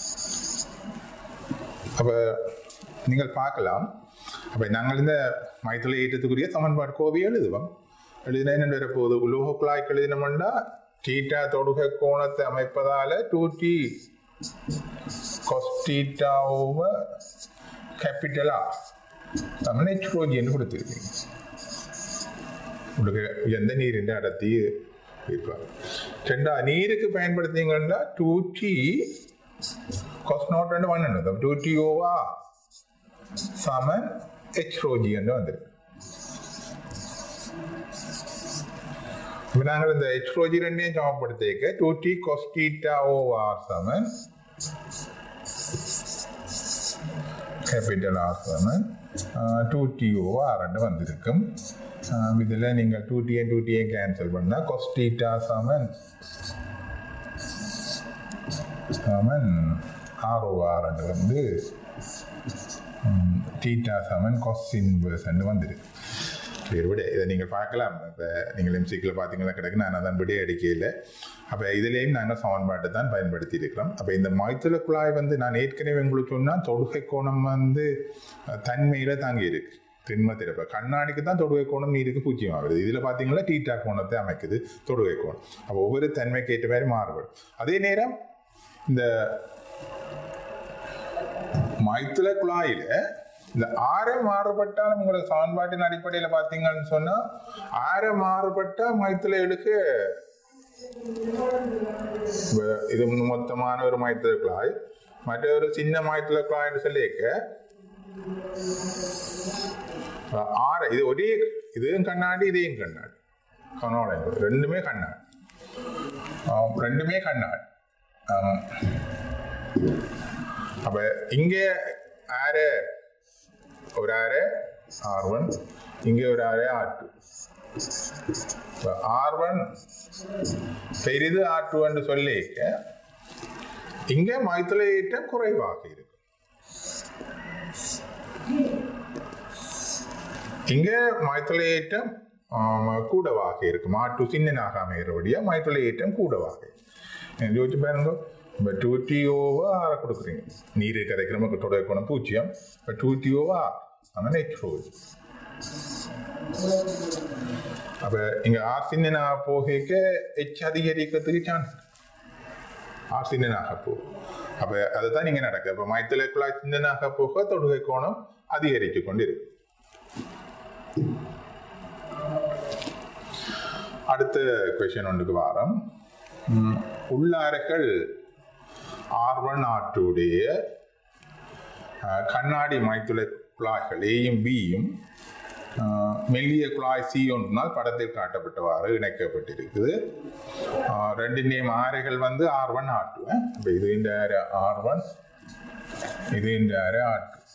[SPEAKER 1] அப்ப நீங்கள் பார்க்கலாம் அப்ப நாங்கள் இந்த மைத்தில ஏற்றத்துக்குரிய சமன்பாடு கோவை எழுதுவோம் எழுதினா என்ன வரப்போகுது உலோக குழாய்க்கு எழுதினோம்னா தீட்டா தொடுகை கோணத்தை அமைப்பதால two T cos theta over capital R தமிழ் ஹெச்ரோஜின்னு கொடுத்துருக்கீங்க உங்களுக்கு எந்த நீரின் அடர்த்தி இருப்பாங்க ரெண்டா நீருக்கு பயன்படுத்திங்கன்னா டூ டி கொஸ் நோட் ரெண்டு ஒன்று டூ டி ஓவா சமன் ஹெச்ரோஜி என்று வந்திருக்கு இப்போ நாங்கள் இந்த ஹெச்ரோஜி ரெண்டையும் சமப்படுத்திக்க டூ டி கொஸ்டீட்டா ஓஆர் சமன் கேபிட்டல் ஆர் சமன் டூ டி ஓஆர் ரெண்டு வந்திருக்கும் இதில் நீங்கள் two T A two T A cancel பண்ணால் கொஸ்டீட்டா சமன் சமன் ஆர்ஓஆர் ரெண்டு வந்து டீட்டா சமன் கொஸ் இன்வர்ஸ் வந்துருக்கு சரி விட இதை நீங்கள் பார்க்கலாம் இப்போ நீங்கள் எம்சிக்கில் பார்த்தீங்கன்னா கிடக்கு நான் அதான் விட அடிக்கையில் அப்போ இதுலேயும் நாங்கள் சமன்பாட்டை தான் பயன்படுத்தி இருக்கிறோம் அப்போ இந்த மாய்ச்சல குழாய் வந்து நான் ஏற்கனவே உங்களுக்கு சொன்னால் தொடுகை கோணம் வந்து தன்மையில் தாங்கி இருக்கு திண்ம திறப்ப கண்ணாடிக்கு தான் தொடுகை கோணம் நீருக்கு பூஜ்ஜியம் ஆகுது இதில் பார்த்தீங்கன்னா டீட்டா கோணத்தை அமைக்குது தொடுகை கோணம் அப்போ ஒவ்வொரு தன்மைக்கு ஏற்ற மாதிரி மாறுபடும் அதே நேரம் இந்த மைத்துள குழாயில இந்த ஆரம் மாறுபட்டாலும் உங்களுக்கு சமன்பாட்டின் அடிப்படையில் பார்த்தீங்கன்னு சொன்னா ஆரம் மாறுபட்டா மைத்துள எடுக்க இது மொத்தமான ஒரு மைத்துள குழாய் மற்ற ஒரு சின்ன மைத்துள குழாய்னு சொல்லியிருக்க அஹ் ஆறு இது ஒரே இதுவும் கண்ணாடி இதையும் கண்ணாடி கனோட ரெண்டுமே கண்ணாடி ஆம், ரெண்டுமே கண்ணாடி ஆம். அப்ப இங்கே ஆறு ஒரு ஆறு ஆர் ஒன் இங்கே ஒரு ஆறு ஆர் டூ ஆர் ஒன் பெரிது ஆர் டூ என்று சொல்லிக்க இங்கே மைத்துளையீட்டம் குறைவாக இருக்கும் இங்கே மைத்துளையேற்றம் கூடவாக இருக்கும் ஆட்டு சின்னனாக அமைகிறபடியா மைத்துளையேற்றம் கூடவாக இருக்கும். யோசிச்சு பாருங்க இப்போ டூ டி ஓவா ஆற கொடுக்குறீங்க நீர் கரைக்கிற நமக்கு தொடக்கணும் பூஜ்ஜியம் இப்போ டூ டி ஓவா ஆனால் நெட் ரோல் அப்போ இங்கே ஆர் சின்னனாக போகிக்க எச் அதிகரிக்கிறதுக்கு சான்ஸ் ஆர் சின்னனாக போகும் அப்போ அதுதான் இங்கே நடக்குது அப்போ மைத்திலை குழாய் சின்னனாக போக தொடுகை கோணம் அதிகரித்து கொண்டு இருக்கு அடுத்த கொஷின் ஒன்றுக்கு வாரம் ம், உள்ளாரைகள் ஆர் ஒன் ஆர் டூடைய கண்ணாடி மைத்துளை குழாய்கள் ஏயும் பியும் மெல்லிய குழாய் சி ஒன்றினால் படத்தில் காட்டப்பட்டவாறு இணைக்கப்பட்டிருக்குது ஆஹ் ரெண்டு நேம் ஆரைகள் வந்து ஆர் ஒன் ஆர் டூ இப்போ இது இந்த ஆர் ஒன் இது இந்த ஆர் டூ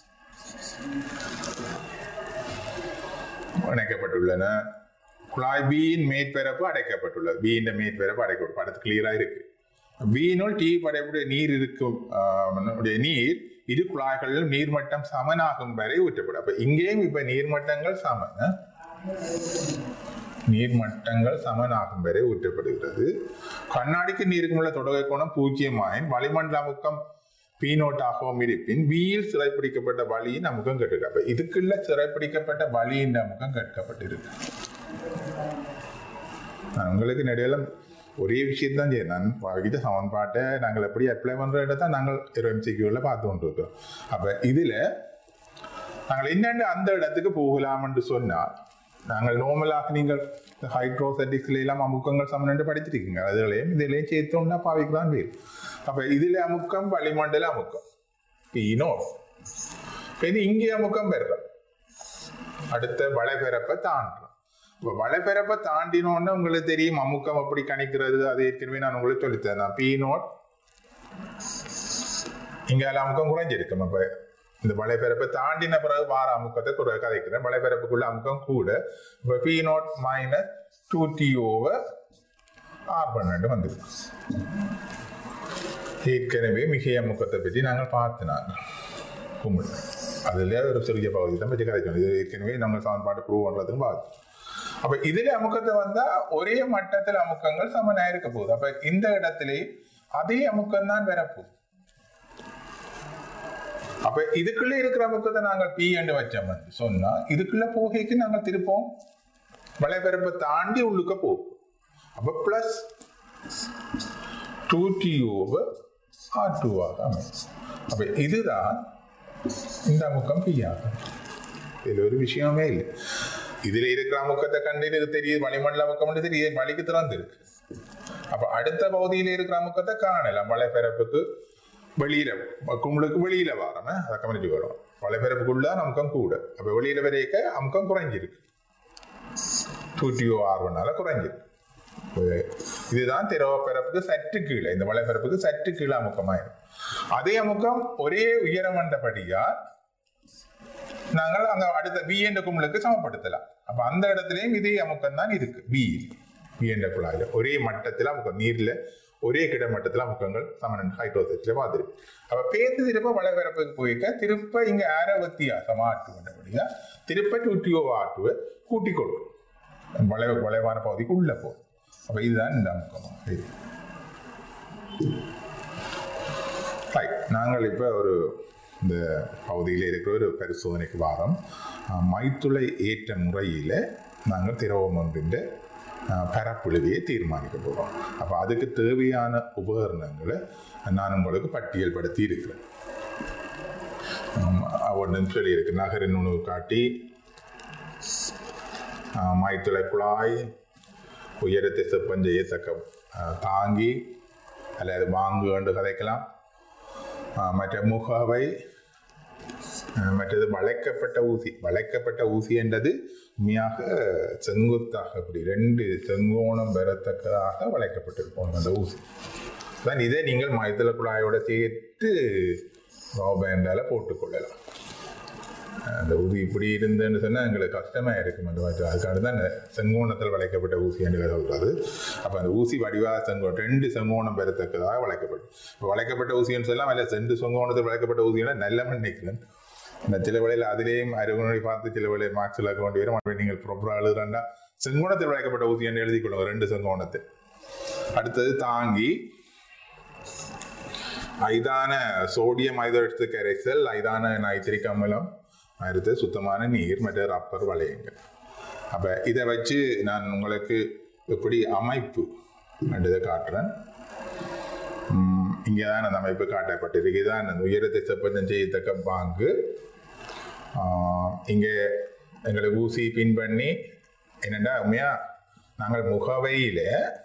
[SPEAKER 1] இணைக்கப்பட்டுள்ளன குழாய் பியின் மேற்பரப்பு அடைக்கப்பட்டுள்ளது பி இந்த மேற்பரப்பு அடைக்கப்பட்டு படத்து கிளியரா இருக்கு பியினுள் டீ படைப்புடைய நீர் இருக்கும் ஆஹ், உடைய நீர் இரு குழாய்களிலும் நீர்மட்டம் சமனாகும் வரை ஊற்றப்படும் அப்ப இங்கேயும் இப்ப நீர்மட்டங்கள் சமன் ஆ? நீர்மட்டங்கள் சமனாகும் வரை ஊற்றப்படுகிறது கண்ணாடிக்கு நீருக்கும் உள்ள தொடர்பு கோணம் பூஜ்ஜியமாயின் வளிமண்டல அமுக்கம் பீனோட்டாகவும் இருப்பின் பியில் சிறைப்பிடிக்கப்பட்ட வழியின் அமுகம் கேட்டிருக்கு அப்ப இதுக்குள்ள சிறைப்பிடிக்கப்பட்ட வழியின் அமுகம் கேட்கப்பட்டிருக்கு நான் உங்களுக்கு நடுவில் ஒரே விஷயம் தான் செய்யும் நான் வகித்த சமன்பாட்டை நாங்கள் எப்படி அப்ளை பண்ணுறதை தான் நாங்கள் எம்சிக்யூவில் பார்த்து கொண்டு இருக்கோம் அப்போ இதில் நாங்கள் என்னென்ன அந்த இடத்துக்கு போகலாம் என்று சொன்னால் நாங்கள் நார்மலாக நீங்கள் இந்த ஹைட்ரோசெட்டிக்ஸ்ல எல்லாம் அமுக்கங்கள் சமன் படிச்சிருக்கீங்க அதுகளையும் இதுலையும் சேர்த்தோம்னா பாவிக்கு தான் வேறு அப்போ இதில் அமுக்கம் வளிமண்டல அமுக்கம் பீனோ இது இங்கே அமுக்கம் பெறுறோம் அடுத்த வளைபெறப்பை தாண்டுறோம் இப்போ வளைபெறப்பை தாண்டினோன்னு உங்களுக்கு தெரியும் அமுக்கம் அப்படி கணிக்கிறது அது ஏற்கனவே நான் உங்களுக்கு சொல்லித்தரேன் நான் பி நோட் இங்க எல்லாம் அமுக்கம் குறைஞ்சிருக்கும் அப்ப இந்த வளைபெறப்பை தாண்டின பிறகு வார அமுக்கத்தை குறை கதைக்கிறேன் வளைபெறப்புக்குள்ள அமுக்கம் கூட இப்போ P naught minus two T over R பன்னெண்டு வந்துருக்கு ஏற்கனவே மிகை அமுக்கத்தை பற்றி நாங்கள் பார்த்து நாங்கள் கும்பிடு அதுல ஒரு சிறிய பகுதி தான் பற்றி கதைக்கணும் இது ஏற்கனவே நம்ம சமன்பாட்டு ப்ரூவ் பண்றதுன்னு பார்த்து அப்ப இதுல அமுக்கத்தை வந்தா ஒரே மட்டத்தில் அமுக்கங்கள் சமனா இருக்க போகுது அப்ப இந்த இடத்துல அதே அமுக்கம் தான் வரப்போகுது அப்ப இதுக்குள்ள இருக்கிற அமுக்கத்தை நாங்கள் பி என்று வச்சோம் வந்து சொன்னா இதுக்குள்ள போகைக்கு நாங்கள் திருப்போம் வளைபரப்பை தாண்டி உள்ளுக்க போகும் அப்ப plus two T over R டூவாக அமையும் அப்ப இதுதான் இந்த அமுக்கம் பி ஆகும் இதுல ஒரு விஷயமே இல்லை இதுல இருக்கிற அமுக்கத்தை கண்டு எனக்கு தெரியுது வளிமண்டல அமுக்கம் தெரியுது வழிக்கு திறந்து இருக்கு அப்ப அடுத்த பகுதியில இருக்கிற அமுக்கத்தை காணலாம் வலைப்பரப்புக்கு வெளியில கும்பலுக்கு வெளியில வரோம் அதை கவனிச்சு வரும் வலைப்பரப்புக்குள்ள அமுக்கம் கூட அப்ப வெளியில வரைக்க அமுக்கம் குறைஞ்சிருக்கு டூட்டியோ ஆர்வனால குறைஞ்சிருக்கு இது- இதுதான் திரவப்பரப்புக்கு சற்று கீழே இந்த வலைப்பரப்புக்கு சற்று கீழே அமுக்கமாயிரும் அதே அமுக்கம் ஒரே உயரமண்டபடியால் நாங்கள் அங்க அடுத்த பி என்ற கும்பலுக்கு சமப்படுத்தலாம் அப்ப அந்த இடத்துலயும் இதே அமுக்கம் தான் இருக்கு பி பி என்ற குழாயில ஒரே மட்டத்துல அமுக்கம் நீர்ல ஒரே கிடைமட்டத்துல அமுக்கங்கள் சமன் ஹைட்ரோசெட்ல பார்த்துருக்கு அப்ப பேந்து திருப்ப வளைவரப்புக்கு போயிருக்க திருப்ப இங்க ஆர வித்தியாசமா ஆட்டுவா திருப்ப டூட்டியோ ஆட்டுவ கூட்டிக் கொடுக்கும் வளை வளைவான பகுதிக்கு உள்ள போகும் அப்ப இதுதான் இந்த அமுக்கம் இது ரைட் நாங்கள் இப்போ ஒரு இந்த பகுதியில் இருக்கிற ஒரு பரிசோதனைக்கு வாரம் அஹ், மைத்துளை ஏற்ற முறையில் நாங்கள் திரவம் ஒன்றின் அஹ், பரப்புழுவியை தீர்மானிக்க போகிறோம் அப்போ அதுக்கு தேவையான உபகரணங்களை நான் உங்களுக்கு பட்டியல்படுத்தி இருக்கிறேன் ஒன்று சொல்லியிருக்கு நகரின் உணவு காட்டி அஹ், மைத்துளை குழாய் உயரத்தை செப்பம் செய்யத்தக்க அஹ், தாங்கி அல்லது வாங்கு என்று கதைக்கலாம் ஆஹ் மற்ற முகவை அஹ் மற்றது வளைக்கப்பட்ட ஊசி வளைக்கப்பட்ட ஊசி என்றது உண்மையாக செங்குத்தாக அப்படி ரெண்டு செங்கோணம் பெறத்தக்கதாக வளைக்கப்பட்டிருக்கும் அந்த ஊசி தான் இதை நீங்கள் மயத்தல குழாயோட சேர்த்து பேண்டால போட்டுக்கொள்ளலாம் அந்த ஊசி இப்படி இருந்துன்னு சொன்னால் எங்களுக்கு கஷ்டமாக இருக்கும் அந்த மாதிரி அதுக்காக தான் இந்த செங்கோணத்தில் வளைக்கப்பட்ட ஊசி என்று சொல்கிறது அப்போ அந்த ஊசி வடிவாக செங்கோணம் ரெண்டு செங்கோணம் பெறத்தக்கதாக வளைக்கப்படும் இப்போ வளைக்கப்பட்ட ஊசின்னு சொல்லலாம் இல்லை ரெண்டு செங்கோணத்தில் வளைக்கப்பட்ட ஊசினா நல்லவன் நிற்கிறேன் இந்த சில வேளையில் அதிலேயும் அறிவுரை பார்த்து சில வேலை மார்க்ஸில் இருக்க வேண்டி வரும் அப்படி நீங்கள் ப்ராப்பராக எழுதுறா செங்கோணத்தில் வளைக்கப்பட்ட ஊசி என்று எழுதி கொள்ளுங்க ரெண்டு செங்கோணத்தில் அடுத்தது தாங்கி ஐதான சோடியம் ஐதோடு கரைசல் ஐதான நைத்திரிக் அமிலம் அடுத்து சுத்தமான நீர் மற்ற ரப்பர் வளையங்கள் அப்போ இதை வச்சு நான் உங்களுக்கு எப்படி அமைப்பு என்றதை காட்டுறேன் இங்கே தான் அந்த அமைப்பு காட்டப்பட்டிருக்கு இதான் அந்த உயரத்தை செப்பந்தம் செய்யத்தக்க பாங்கு இங்கே எங்களுக்கு ஊசி பின் பண்ணி என்னென்னா உண்மையாக நாங்கள் முகவையில்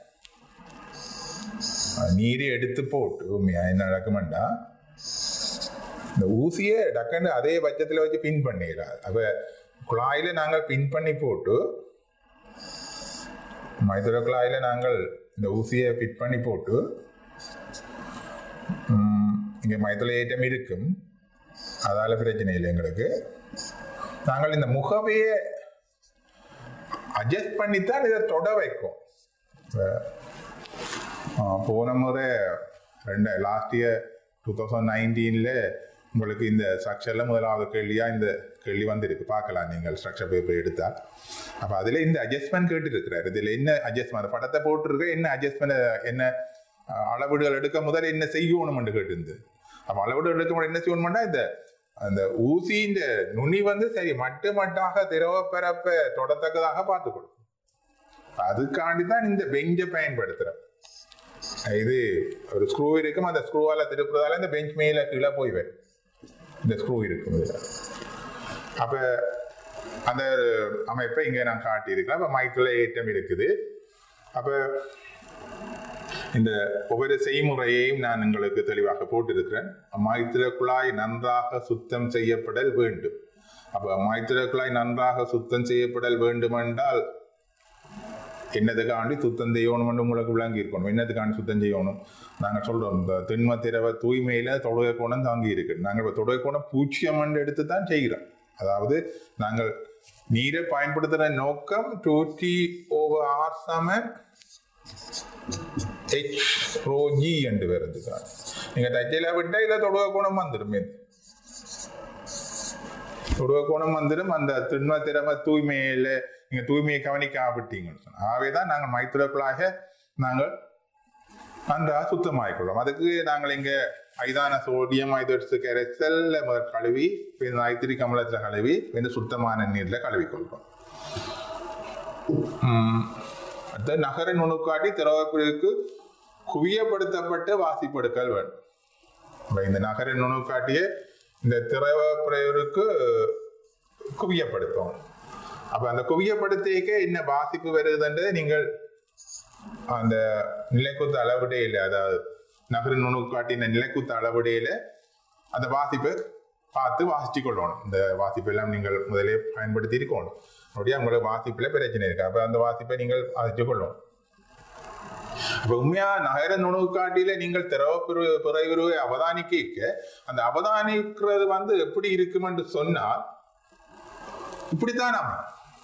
[SPEAKER 1] நீரை எடுத்து போட்டு உண்மையா என்ன நடக்குமெண்டா இந்த ஊசியை டக்குன்னு அதே பட்சத்தில் வச்சு பின் பண்ணிடுறாரு அப்போ குழாயில் நாங்கள் பின் பண்ணி போட்டு மைதுர குழாயில் நாங்கள் இந்த ஊசியை ஃபிட் பண்ணி போட்டு இங்கே மைதுளை ஏற்றம் இருக்கும் அதால் பிரச்சனை இல்லை எங்களுக்கு நாங்கள் இந்த முகவையை அட்ஜஸ்ட் பண்ணித்தான் இதை தொட வைக்கும் போன முறை ரெண்டு லாஸ்ட் இயர் டூ தௌசண்ட் நைன்டீனில் உங்களுக்கு இந்த ஸ்ட்ரக்சரில் முதலாவது கேள்வியாக இந்த கேள்வி வந்திருக்கு பார்க்கலாம் நீங்கள் ஸ்ட்ரக்சர் பேப்பர் எடுத்தால் அப்போ அதில் இந்த அட்ஜஸ்ட்மெண்ட் கேட்டுருக்கிறார் இதில் என்ன அட்ஜஸ்ட்மெண்ட் படத்தை போட்டிருக்க என்ன அட்ஜஸ்ட்மெண்ட் என்ன அளவீடுகள் எடுக்க முதல்ல என்ன செய்யணும்னு கேட்டிருந்து அப்போ அளவீடுகள் எடுக்க முடியும் என்ன செய்யணும்னா இந்த அந்த ஊசியின் நுனி வந்து சரி மட்டு மட்டாக திரவ பிறப்ப தொடத்தக்கதாக பார்த்துக்கணும் அதுக்காண்டி தான் இந்த பெஞ்சை பயன்படுத்துகிறோம் இது ஒரு ஸ்க்ரூ இருக்கும் அந்த ஸ்க்ரூவால் திருப்புறதால இந்த பெஞ்ச் மேல கீழே போய் வரும் இந்த ஸ்க்ரூ இருக்கும் இதில் அப்போ அந்த அமைப்பை இங்கே நான் காட்டியிருக்கிறேன் அப்போ மைக்கில் ஏற்றம் இருக்குது அப்போ இந்த ஒவ்வொரு செய்முறையையும் நான் உங்களுக்கு தெளிவாக போட்டிருக்கிறேன் மைத்திர குழாய் நன்றாக சுத்தம் செய்யப்படல் வேண்டும் அப்போ மைத்திர குழாய் நன்றாக சுத்தம் செய்யப்படல் வேண்டும் என்றால் என்னதுக்காண்டி சுத்தம் செய்யணும் உங்களுக்கு விளங்கி இருக்கணும் என்னதுக்காண்டி சுத்தம் செய்யணும் நாங்கள் சொல்றோம் இந்த திண்ம திரவ தூய்மையில தொடுகை கோணம் தாங்கி இருக்கு நாங்கள் இப்போ தொடுகை கோணம் பூச்சியம் எடுத்து தான் செய்கிறோம் அதாவது நாங்கள் நீரை பயன்படுத்துகிற நோக்கம் டூ டி ஓவர் ஆர் சமன் ஹெச் ரோஜி என்று வருதுக்கான் நீங்கள் தச்சையில் விட்டால் இல்லை தொடுகை கோணம் வந்துடும் தொடுகை கோணம் வந்துடும் அந்த திண்ம திரவ தூய்மையில நீங்க தூய்மையை கவனிக்காவிட்டீங்கன்னு சொன்னா ஆகவே தான் நாங்கள் மைத்துரக்குள்ளாக நாங்கள் நன்றாக சுத்தமாகிக்கொள்வோம் அதுக்கு நாங்கள் இங்க ஐதான சோடியம் ஐதோட்ஸு கரைசல்ல முதல் கழுவி பின் நைத்திரிக் அமிலத்தில் கழுவி பின் சுத்தமான நீர்ல கழுவி கொள்வோம் அடுத்து நகர நுணுக்காட்டி திரவப்பிரிவுக்கு குவியப்படுத்தப்பட்டு வாசிப்படுக்கல் வேண்டும் இந்த நகர நுணுக்காட்டியை இந்த திரவ பிரிவுக்கு குவியப்படுத்தும் அப்ப அந்த குவியப்படுத்திக்க என்ன வாசிப்பு வருதுன்றது நீங்கள் அந்த நிலைக்குத்து அளவிடையில அதாவது நகர நுணுக்காட்டின நிலைக்குத்து அளவிடையில அந்த வாசிப்பை பார்த்து வாசிச்சு கொள்ளணும் இந்த வாசிப்பு எல்லாம் நீங்கள் முதலே பயன்படுத்தி இருக்கணும் அப்படியே உங்களுக்கு வாசிப்புல பிரச்சனை இருக்கு அப்ப அந்த வாசிப்பை நீங்கள் வாசிச்சு கொள்ளணும் அப்ப உண்மையா நகர நுணுக்காட்டியில நீங்கள் திரவ பிறகுருவை அவதானிக்க அந்த அவதானிக்கிறது வந்து எப்படி இருக்கும் என்று சொன்னால் இப்படித்தான் நாம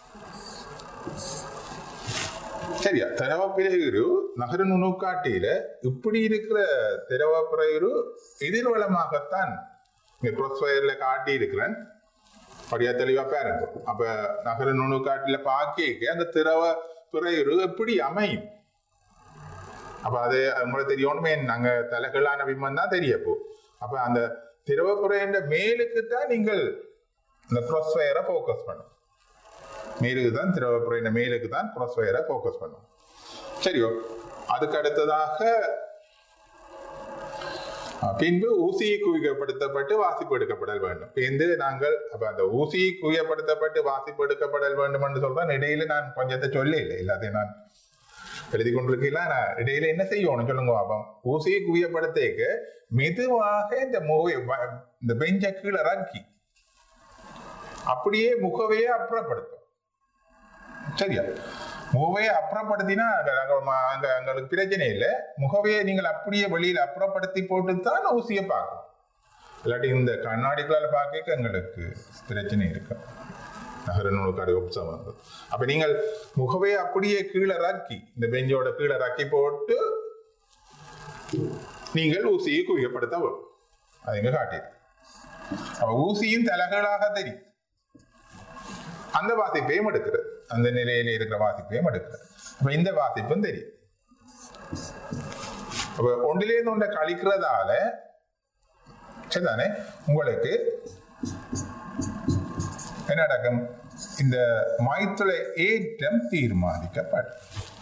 [SPEAKER 1] சரியா திரவ பிறகுரு நகர நுணுக்காட்டியில இப்படி இருக்கிற திரவ பிறகுரு எதிர்வளமாகத்தான் இங்க க்ரோஸ்ஃபயர்ல காட்டி இருக்கிறேன் படியா தெளிவா பாருங்க அப்ப நகர நுணுக்காட்டில பாக்க அந்த திரவ பிறகுரு எப்படி அமையும் அப்ப அது உங்களுக்கு தெரியணுமே நாங்க தலைகளான பிம்பம் தான் தெரியப்போ அப்ப அந்த திரவப்புறையின் மேலுக்கு தான் நீங்கள் இந்த க்ராஸ்ஃபயரை ஃபோக்கஸ் பண்ணும் மேலுக்கு தான் திரவப்புறையின் மேலுக்கு தான் க்ராஸ்ஃபயரை ஃபோக்கஸ் பண்ணும் சரியோ அதுக்கு அடுத்ததாக பின்பு ஊசி குவிக்கப்படுத்தப்பட்டு வாசிப்பு எடுக்கப்படல் வேண்டும் பின்பு நாங்கள் அப்ப அந்த ஊசி குவியப்படுத்தப்பட்டு வாசிப்பு எடுக்கப்படல் வேண்டும் என்று சொல்றேன் இடையில நான் கொஞ்சத்தை சொல்ல இல்லை எல்லாத்தையும் நான் எழுதி கொண்டிருக்கீங்களா நான் இடையில என்ன செய்யணும் சொல்லுங்க பாப்போம் ஊசியை குவியப்படுத்தேக்கு மெதுவாக இந்த மூவை இந்த பெஞ்சை கீழே இறக்கி அப்படியே முகவையே அப்புறப்படுத்தும் சரியா முகவையை அப்புறப்படுத்தினா அங்க- அங்க ம- அங்க எங்களுக்கு பிரச்சனை இல்லை முகவையை நீங்கள் அப்படியே வெளியில அப்புறப்படுத்தி போட்டு தான் ஊசியை பார்க்கணும் இல்லாட்டி இந்த கண்ணாடிகளால் பார்க்க எங்களுக்கு பிரச்சனை இருக்கு நகர நூலுக்காடு உப்சம் வந்து அப்ப நீங்கள் முகவையை அப்படியே கீழே ராக்கி இந்த பெஞ்சோட கீழே ராக்கி போட்டு நீங்கள் ஊசியை குவியப்படுத்த வரும் அது எங்க காட்டியிருக்கு அப்ப ஊசியின் தலைகளாக தெரியும் அந்த வாசிப்பையும் எடுக்கிறது அந்த நிலையில இருக்கிற வாசிப்பையும் எடுக்கிறது அப்ப இந்த வாசிப்பும் தெரியும் அப்ப ஒன்றிலேருந்து ஒன்றை கழிக்கிறதால சரிதானே உங்களுக்கு என்ன நடக்கும் இந்த மைத்துளை ஏற்றம் தீர்மானிக்கப்படும்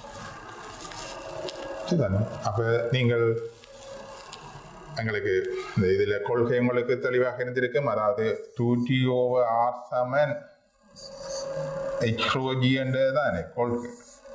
[SPEAKER 1] சரிதானே அப்ப நீங்கள் எங்களுக்கு இந்த இதுல கொள்கை உங்களுக்கு தெளிவாக இருந்திருக்கும் அதாவது டூ டி ஓவர் ஆர் சமன் எக்ஸ்ட்ரோஜி என்றதுதானே கொள்கை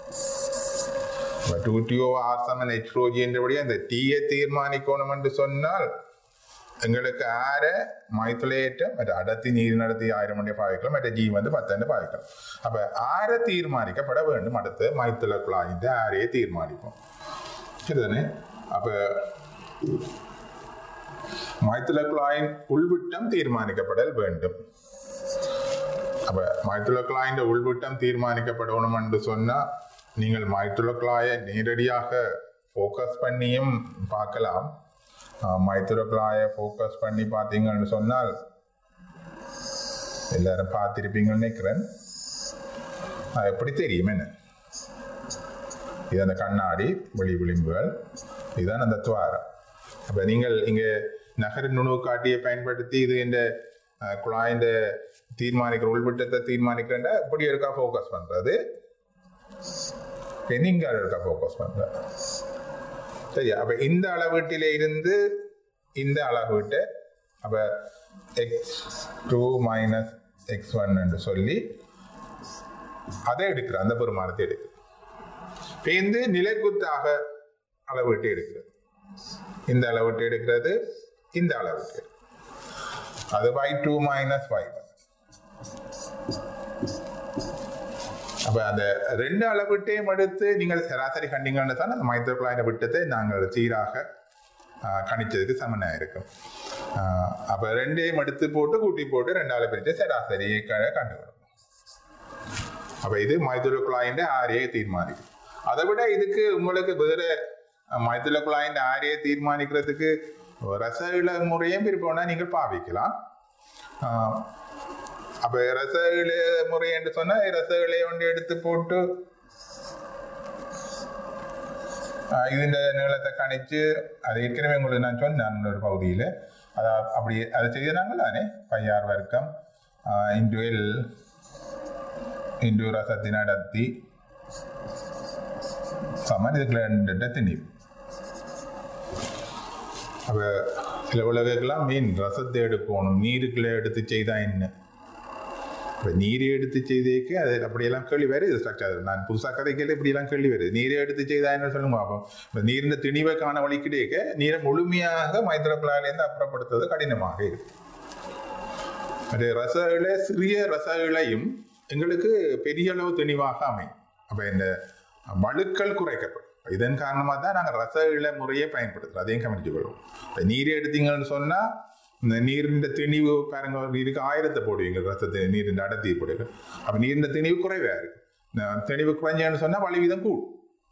[SPEAKER 1] டூ டி ஓவர் ஆர் சமன் எக்ஸ்ட்ரோஜி என்றபடியே இந்த டீயை தீர்மானிக்கணும் என்று சொன்னால் எங்களுக்கு ஆற மைத்துளேற்றம் மற்ற அடர்த்தி நீர் நடத்தி ஆயிரம் மணி பாவிக்கலாம் மற்ற ஜி வந்து பத்து பாவிக்கலாம் அப்ப ஆற தீர்மானிக்கப்பட வேண்டும் அடுத்து மைத்துள குழாயின் ஆரையை தீர்மானிப்போம் சரிதானே அப்ப மைத்துள குழாயின் உள்விட்டம் தீர்மானிக்கப்படல் வேண்டும் அப்ப மைத்துள குழாயின் உள்விட்டம் தீர்மானிக்கப்படணும் என்று சொன்னா நீங்கள் மைத்துள குழாயை நேரடியாக ஃபோக்கஸ் பண்ணியும் பார்க்கலாம் மைத்துள குழாயை ஃபோக்கஸ் பண்ணி பார்த்தீங்கன்னு சொன்னால் எல்லாரும் பார்த்திருப்பீங்கன்னு நினைக்கிறேன் அது எப்படி தெரியும் என்ன இது அந்த கண்ணாடி வெளி விளிம்புகள் இதுதான் அந்த துவாரம் அப்ப நீங்கள் இங்க நகர நுணு காட்டியை பயன்படுத்தி இது இந்த அஹ், குழாயின் தீர்மானிக்கிற உள்விட்டத்தை தீர்மானிக்கிறேன் இப்படி இருக்கா ஃபோக்கஸ் பண்றது நீங்க இருக்கா ஃபோக்கஸ் பண்றது சரியா அப்ப இந்த அளவீட்டில இருந்து இந்த அளவீட்டை அப்ப x two minus x one என்று சொல்லி அதை எடுக்கிற அந்த பெருமானத்தை எடுக்கிற பேந்து நிலைக்குத்தாக அளவீட்டு எடுக்கிறது இந்த அளவீட்டு எடுக்கிறது இந்த அளவுக்கு அது y டூ மைனஸ் y அப்ப அந்த ரெண்டு அளவிட்டையும் எடுத்து நீங்கள் சராசரி கண்டிங்கன்னு தான் அந்த மைத்ரோகுழாயின் விட்டத்தை நாங்கள் சீராக ஆஹ், கணிச்சதுக்கு சமனாக இருக்கும் ஆஹ், அப்ப ரெண்டையும் எடுத்து போட்டு கூட்டி போட்டு ரெண்டாவது பிரித்து சராசரியை க- கண்டுபிடிக்கும் அப்ப இது மைதுல குழாயின் ஆரையை தீர்மானிக்கும் அதை விட இதுக்கு உங்களுக்கு வேற மைதுல குழாயின் ஆரையை தீர்மானிக்கிறதுக்கு ரச முறையும் பிரிப்போம்னா நீங்கள் பாவிக்கலாம் ஆஹ் அப்ப ரச முறை என்று சொன்னா ரச ஒன்று எடுத்து போட்டு ஆஹ் ഇതിന്റെ നീളത്തെ കണിച്ച് അത് ഏற்கனவே உங்களுக்கு நான் சொன்னேன் ஒரு பகுதியில் அதை அப்படி அதை செய்தாங்க தானே பையார் வர்க்கம் இன்டு எல் இன்டு ரசத்தின் அடர்த்தி சமன் இதுக்கு ரெண்டு திணிவு அப்ப சில உலகெல்லாம் மீன் ரசத்தை எடுக்கணும் நீருக்குள்ள எடுத்து செய்தா என்ன இப்ப நீரை எடுத்து செய்தேக்கு அது அப்படியெல்லாம் கேள்வி வருது ஸ்ட்ரக்சர் நான் புதுசா கதைக்கல இப்படியெல்லாம் கேள்வி வருது நீரை எடுத்து செய்தா என்ன சொல்லுங்க பார்ப்போம் இப்ப நீரின் திணிவை காண வழிக்கிட்டேக்க நீரை முழுமையாக மைத்திரக்குழாயிலேருந்து அப்புறப்படுத்துவது கடினமாக இருக்கு அது ரச இலை சிறிய ரச இலையும் எங்களுக்கு பெரிய அளவு தெளிவாக அமையும் அப்ப இந்த வழுக்கள் குறைக்கப்படும் இதன் காரணமாக தான் நாங்கள் ரச இலை முறையை பயன்படுத்துறோம் அதையும் கவனித்துக் கொள்வோம் இப்ப நீர் எடுத்தீங்கன்னு சொன்னா இந்த நீரின் திணிவு பாருங்க இதுக்கு ஆயிரத்தை போடுவீங்க ரசத்தை நீரின் அடர்த்தியை போடுவீங்க அப்ப நீரின் திணிவு குறைவா இருக்கு இந்த திணிவு குறைஞ்சேன்னு சொன்னா வலிவிதம் கூடும்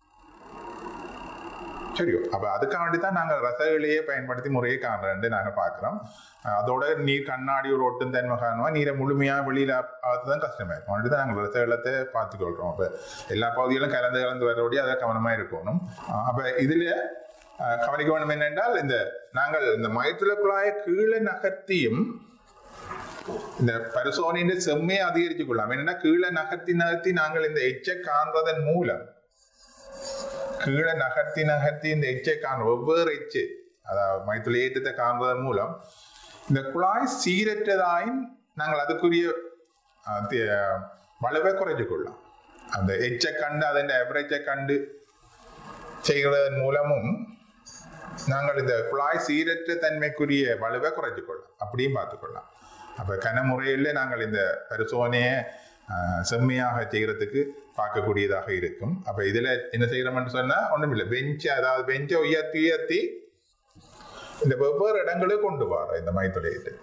[SPEAKER 1] சரியோ அப்ப அதுக்காக வேண்டி தான் நாங்கள் ரசகளையே பயன்படுத்தி முறையை காண்றேன் நாங்கள் பார்க்குறோம் அதோட நீர் கண்ணாடி ஒரு ஒட்டும் தன்மை காரணமா நீரை முழுமையா வெளியில பார்த்துதான் கஷ்டமா இருக்கும் அதுதான் நாங்கள் ரசகலத்தை பார்த்துக்கொள்றோம் அப்ப எல்லா பகுதிகளும் கலந்து கலந்து வரபடி அதை கவனமா இருக்கணும் அஹ் அப்ப இதுல அஹ், கவனிக்க வேண்டும் என்னென்றால் இந்த நாங்கள் இந்த மயத்துல குழாயை கீழே நகர்த்தியும் இந்த பரிசோனின் செம்மையை அதிகரித்துக் கொள்ளலாம் என்னன்னா கீழே நகர்த்தி நகர்த்தி நாங்கள் இந்த எச்சை காண்றதன் மூலம் கீழே நகர்த்தி நகர்த்தி இந்த எச்சை காண ஒவ்வொரு எச்சு அதாவது மைத்துளை ஏற்றத்தை காண்பதன் மூலம் இந்த குழாய் சீரற்றதாயின் நாங்கள் அதுக்குரிய அஹ், தி- வலுவை குறைச்சு கொள்ளலாம் அந்த எச்சை கண்டு அதன் எவரேஜை கண்டு செய்கிறதன் மூலமும் நாங்கள் இந்த குழாய் சீரற்ற தன்மைக்குரிய வலுவை குறைச்சு கொள்ளலாம் அப்படியும் பார்த்துக்கொள்ளலாம் அப்போ கனமுறையில் நாங்கள் இந்த பரிசோதனையை ஆஹ், செம்மையாக செய்கிறதுக்கு பார்க்கக்கூடியதாக இருக்கும் அப்போ இதில் என்ன செய்கிறோம்னு சொன்னால் ஒன்றும் இல்லை பெஞ்சை அதாவது பெஞ்சை உயர்த்தி உயர்த்தி இந்த வெவ்வேறு இடங்களுக்கு கொண்டு வரோம் இந்த மைத்துளையிட்டு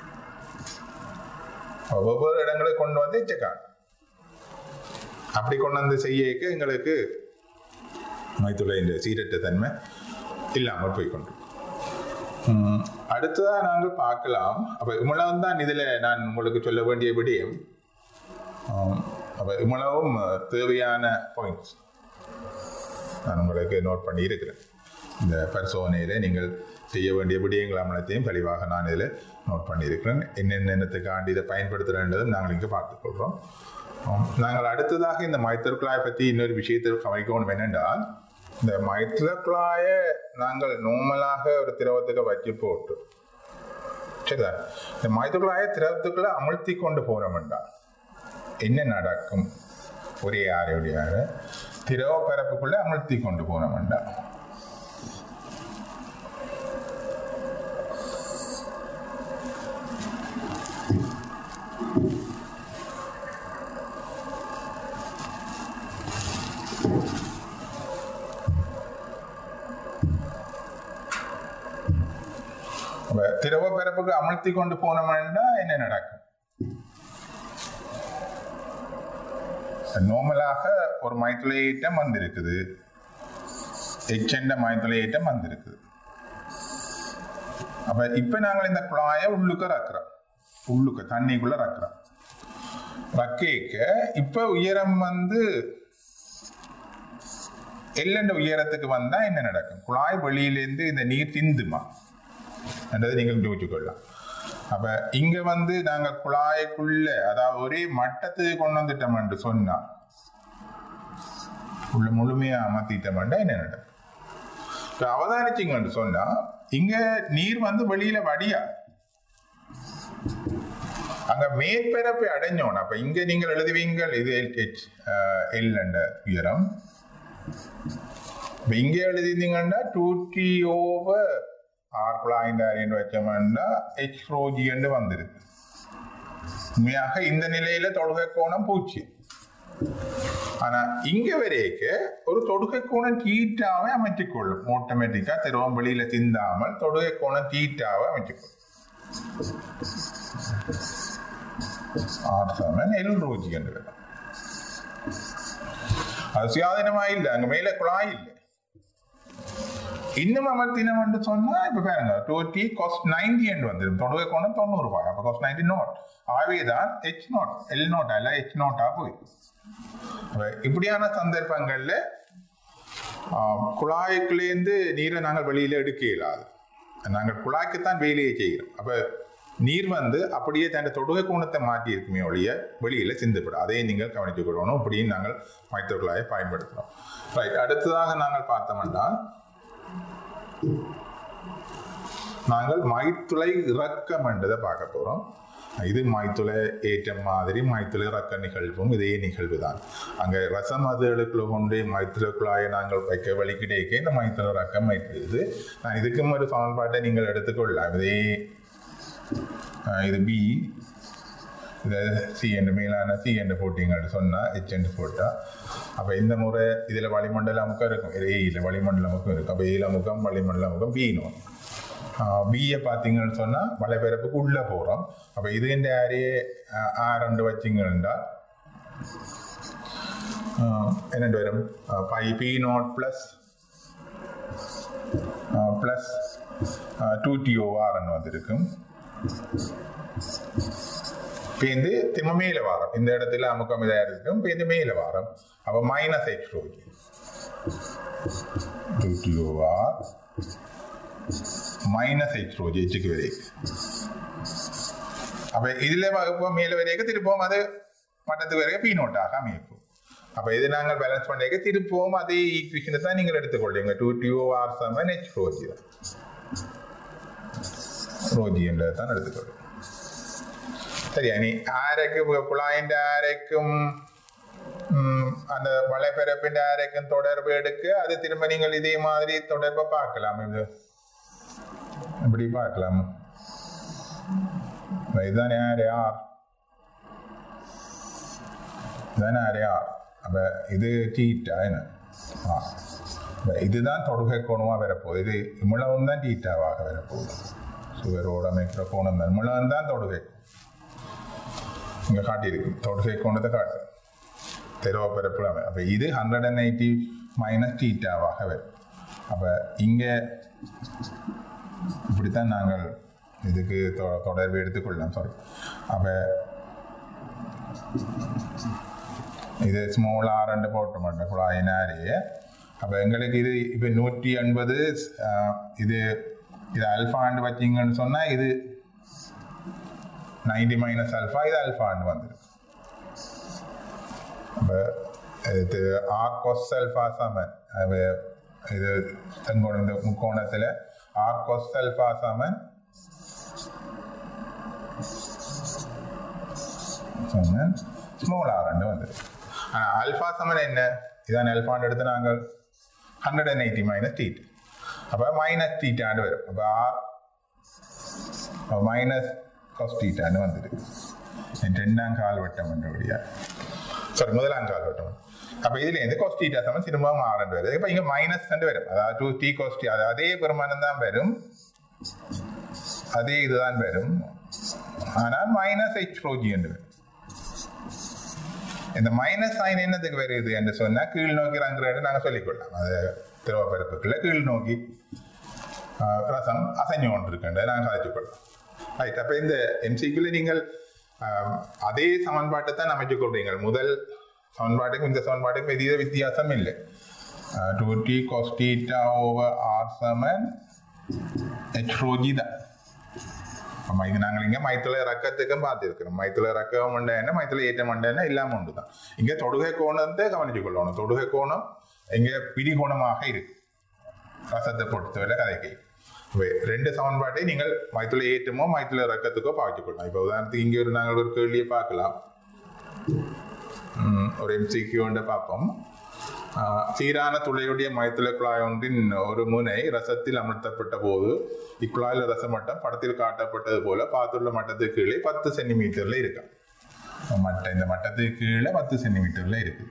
[SPEAKER 1] வெவ்வேறு இடங்களுக்கு கொண்டு வந்து செக்கான் அப்படி கொண்டு வந்து செய்யக்கு எங்களுக்கு மைத்துளையின் சீரற்ற தன்மை இல்லாமல் போய் கொண்டு ம், அடுத்ததா நாங்கள் பார்க்கலாம் அப்ப இவ்வளவு தான் இதுல நான் உங்களுக்கு சொல்ல வேண்டிய விடயம் ஆம், அப்ப இவ்வளவும் அஹ், தேவையான பாயிண்ட்ஸ் நான் உங்களுக்கு நோட் பண்ணி இருக்கிறேன் இந்த பரிசோதனையில நீங்கள் செய்ய வேண்டிய விடயங்கள் அமலத்தையும் தெளிவாக நான் இதில் நோட் பண்ணியிருக்கிறேன் என்னென்னத்துக்காண்டி இதை பயன்படுத்துகிறேன்றதும் நாங்கள் இங்கே பார்த்துக்கொள்கிறோம் ஆம், நாங்கள் அடுத்ததாக இந்த மைத்திரக்குழாயை பற்றி இன்னொரு விஷயத்தை கவனிக்கணும் என்னென்றால் இந்த மைத்திரக்குழாயை நாங்கள் நார்மலாக ஒரு திரவத்துக்கு வச்சு போட்டு சரிதா இந்த மைத்திரக்குழாயை திரவத்துக்குள்ள அமுழ்த்தி கொண்டு போனோம்டா என்ன நடக்கும் ஒரே யாரையுடைய திரவ பரப்புக்குள்ள அமுழ்த்தி கொண்டு போனோம்டா அப்ப திரவ பரப்புக்கு அமுழ்த்தி கொண்டு போனோம்னா என்ன நடக்கும் நார்மலாக ஒரு மைத்துளையீட்டம் வந்திருக்குது எச்செண்ட மைத்துளையீட்டம் வந்திருக்குது அப்ப இப்ப நாங்கள் இந்த குழாயை உள்ளுக்க ரக்கிறோம் உள்ளுக்க தண்ணிக்குள்ள ரக்கிறோம் ரக்கேக்க இப்ப உயரம் வந்து எல்லண்ட உயரத்துக்கு வந்தா என்ன நடக்கும் குழாய் வெளியிலேருந்து இந்த நீர் திந்துமா என்றதை நீங்கள் யோசிச்சுக்கொள்ளலாம் அப்ப இங்க வந்து நாங்க குழாய்க்குள்ள அதாவது ஒரே மட்டத்துக்கு கொண்டு வந்துட்டோம் என்று சொன்னா உள்ள முழுமையா அமர்த்திட்டோம்னா என்ன நடக்கும் இப்ப அவதானிச்சிங்கன்னு சொன்னா இங்க நீர் வந்து வெளியில வடியா அங்க மேற்பரப்பை அடைஞ்சோம் அப்ப இங்க நீங்கள் எழுதுவீங்கள் இது எல் எல் என்ற உயரம் இப்ப இங்க எழுதிருந்தீங்கன்னா டூ டி ஓவர் ஆர் குழாயின்டாரின்னு வச்சோம்னா ஹெச் ரோஜின்னு வந்திருக்கு உண்மையாக இந்த நிலையில தொடுகை கோணம் பூஜ்ஜியம் ஆனா இங்க வரைக்க ஒரு தொடுகை கோணம் தீட்டாவை அமைத்துக்கொள்ளும் ஆட்டோமேட்டிக்கா திரவம் வெளியில சிந்தாமல் தொடுகை கோணம் தீட்டாவை அமைத்துக்கொள்ளும் ஆர் சமன் எல் ரோஜி என்று வரும் அது சுயாதீனமா இல்லை அங்க மேல குழாய் இல்லை இன்னும் அமர்த்தினம் என்று சொன்னா இப்ப பாருங்க டோட்டி காஸ்ட் நைன்டி என்று வந்துடும் தொடுகை கோணம் தொண்ணூறு ரூபாய் அப்ப காஸ்ட் நைன்டி நோட் ஆகவே தான் ஹெச் நோட் எல் நோட் அல்ல ஹெச் நோட்டா போய் அப்ப இப்படியான சந்தர்ப்பங்கள்ல ஆஹ், குழாய்க்குள்ளேருந்து நீரை நாங்கள் வெளியில எடுக்க இயலாது நாங்கள் குழாய்க்குத்தான் வேலையை செய்கிறோம் அப்ப நீர் வந்து அப்படியே தன் தொடுகை கோணத்தை மாற்றி இருக்குமே ஒழிய வெளியில சிந்தப்படும் அதை நீங்கள் கவனித்துக் கொள்ளணும் அப்படின்னு நாங்கள் மைத்திர குழாயை பயன்படுத்துறோம் ரைட் அடுத்ததாக நாங்கள் பார்த்தோம்னா நாங்கள் மைத்துளை இறக்கம் என்றதை பார்க்க போறோம் இது மைத்துளை ஏற்றம் மாதிரி மைத்துளை இறக்க நிகழ்வும் இதே நிகழ்வு தான் அங்கே ரசமதுகளுக்குள்ள கொண்டு மைத்துளை குழாயை நாங்கள் வைக்க வழிக்கிட்டேக்க இந்த மைத்துளை இறக்கம் வைக்கிறது நான் இதுக்கும் ஒரு சமன்பாட்டை நீங்கள் எடுத்துக்கொள்ளலாம் இதே அஹ், இது பி இதை சி என்று மேலான சி என்று போட்டிங்கன்னு சொன்னால் ஹெச் என்று போட்டால் அப்போ இந்த முறை இதில் வளிமண்டல அமுக்கம் இருக்கும் இது ஏயில் வளிமண்டல அமுக்கம் இருக்கும் அப்போ ஏயில் அமுக்கம் வளிமண்டல அமுக்கம் பி நோன் பிஏ பார்த்தீங்கன்னு சொன்னால் வலைப்பரப்புக்கு உள்ளே போகிறோம் அப்போ இது இந்த ஆரையே ஆர் ரெண்டு வச்சிங்கன்னா என்னென்று வரும் pi P naught plus plus two டிஓஆர்னு வந்திருக்கும் பேந்து திரும்ப மேல வாரம் இந்த இடத்துல அமுக்கம் இதா இருக்கும் பேந்து மேல வாரம் அப்ப minus x rho g T over R minus x rho g எச்சுக்கு வரைக்கும் அப்ப இதுல இப்போ மேல வரைக்கும் திருப்பவும் அது மட்டத்துக்கு வரைக்கும் பி நோட்டாக அமைக்கும் அப்ப இது நாங்கள் பேலன்ஸ் பண்ணிக்க திருப்பவும் அதே ஈக்குவேஷனை தான் நீங்கள் எடுத்துக்கொள்ளுங்க டூ டிஓஆர் சமன் எச் ரோஜி தான் ரோஜி என்றதை தான் எடுத்துக்கொள்ளும் சரியா நீ ആരൊക്കെ കുളായിന്റെ ആരക്കും அந்த வலைப்பரப்பின் ஆரைக்கும் தொடர்பு எடுக்க அது திரும்ப நீங்கள் இதே மாதிரி தொடர்பை பார்க்கலாம் இது இப்படி பார்க்கலாம் அப்ப இதுதானே ஆறு ஆர் இதுதானே ஆறு ஆர் அப்ப இது டீட்டா என்ன ஆ அப்ப இதுதான் தொடுகை கோணமாக வரப்போகுது இது இவ்வளவும் தான் டீட்டாவாக வரப்போகுது சுவரோட அமைக்கிற கோணம் தான் இவ்வளவு தான் தொடுகை இங்க காட்டியிருக்கு தொடுகை கோணத்தை காட்டு தெருவ பரப்புல அப்ப இது ஹண்ட்ரட் அண்ட் எயிட்டி மைனஸ் டீட்டாவாக வரும் அப்ப இங்க இப்படித்தான் நாங்கள் இதுக்கு தொ- தொடர்பு எடுத்துக்கொள்ளலாம் சாரி அப்ப இது ஸ்மால் ஆர் ரெண்டு போட்ட மாட்டோம் குழாயினாரே அப்போ எங்களுக்கு இது இப்போ நூற்றி எண்பது இது இது அல்ஃபாண்டு வச்சிங்கன்னு சொன்னால் இது நைன்டி மைனஸ் அல்ஃபா இது அல்ஃபாண்டு வந்துருக்கு அப்போ இது ஆர் கொஸ் அல்ஃபா சமன் அப்ப இது செங்கோணம் இந்த முக்கோணத்தில் ஆர் கொஸ் அல்ஃபா சமன் சமன் ஸ்மால் ஆர் ரெண்டு வந்துருக்கு ஆனால் அல்ஃபா சமன் என்ன இதான் அல்ஃபாண்டு எடுத்து நாங்கள் hundred and eighty minus theta அப்போ மைனஸ் டீட்டாண்டு வரும் அப்போ ஆர் மைனஸ் காஸ் டீட்டான்னு வந்துருக்கு ரெண்டாம் கால் வட்டம் என்றபடியா சாரி முதலாம் கால் வட்டம் அப்போ இதுலேருந்து காஸ் டீட்டா சமன் திரும்பவும் ஆரண்டு வருது இப்போ இங்கே மைனஸ் ரெண்டு வரும் அதாவது டூ டி காஸ் டி அது அதே பெருமானம் தான் வரும் அதே இதுதான் வரும் ஆனால் மைனஸ் ஹெச் ரோஜி என்று வரும் இந்த மைனஸ் சைன் என்னத்துக்கு வருது என்று சொன்னா கீழ் நோக்கி ரங்குறது நாங்க சொல்லிக்கொள்ளலாம் அது திரவப்பரப்புக்குள்ள கீழ் நோக்கி ஆஹ், ரசம் அசைஞ்சு கொண்டு இருக்கின்றதை நாங்கள் கதைச்சுக்கொள்ளலாம் ரைட் அப்ப இந்த எம்சிக்குள்ள நீங்கள் ஆஹ், அதே சமன்பாட்டை தான் அமைச்சு கொள்றீங்க முதல் சமன்பாட்டுக்கும் இந்த சமன்பாட்டுக்கும் எதிர வித்தியாசம் இல்லை two t cos theta over R சமன் ஹெச் ரோஜி தான் அப்ப இது நாங்கள் இங்க மைத்துல ரக்கத்துக்கும் பார்த்துருக்கிறோம் மைத்துல ரக்கம் உண்டு என்ன மைத்துல ஏற்றம் உண்டு என்ன இல்லாம உண்டு தான் இங்க தொடுகை கோணத்தை கவனிச்சு கொள்ளணும் தொடுகை கோணம் இங்க பிடி கோணமாக இருக்கு ரசத்தை பொறுத்தவரை கதைக்கு இப்ப ரெண்டு சமன்பாட்டை நீங்கள் மைத்துல ஏற்றமோ மைத்துல ரக்கத்துக்கோ பாவிச்சு கொள்ளலாம் இப்ப உதாரணத்துக்கு இங்க ஒரு நாங்கள் ஒரு கேள்வியை பார்க்கலாம் ம், ஒரு எம்சிக்யூ ஒன்று பார்ப்போம் ஆஹ், சீரான துளையுடைய மைத்துளை குழாய் ஒன்றின் ஒரு முனை ரசத்தில் அமர்த்தப்பட்ட போது இக்குழாயில் ரச மட்டம் படத்தில் காட்டப்பட்டது போல பார்த்துள்ள மட்டத்துக்கு கீழே பத்து சென்டிமீட்டர்ல இருக்கு மட்டம் இந்த மட்டத்துக்கு கீழே பத்து சென்டிமீட்டர்ல இருக்கு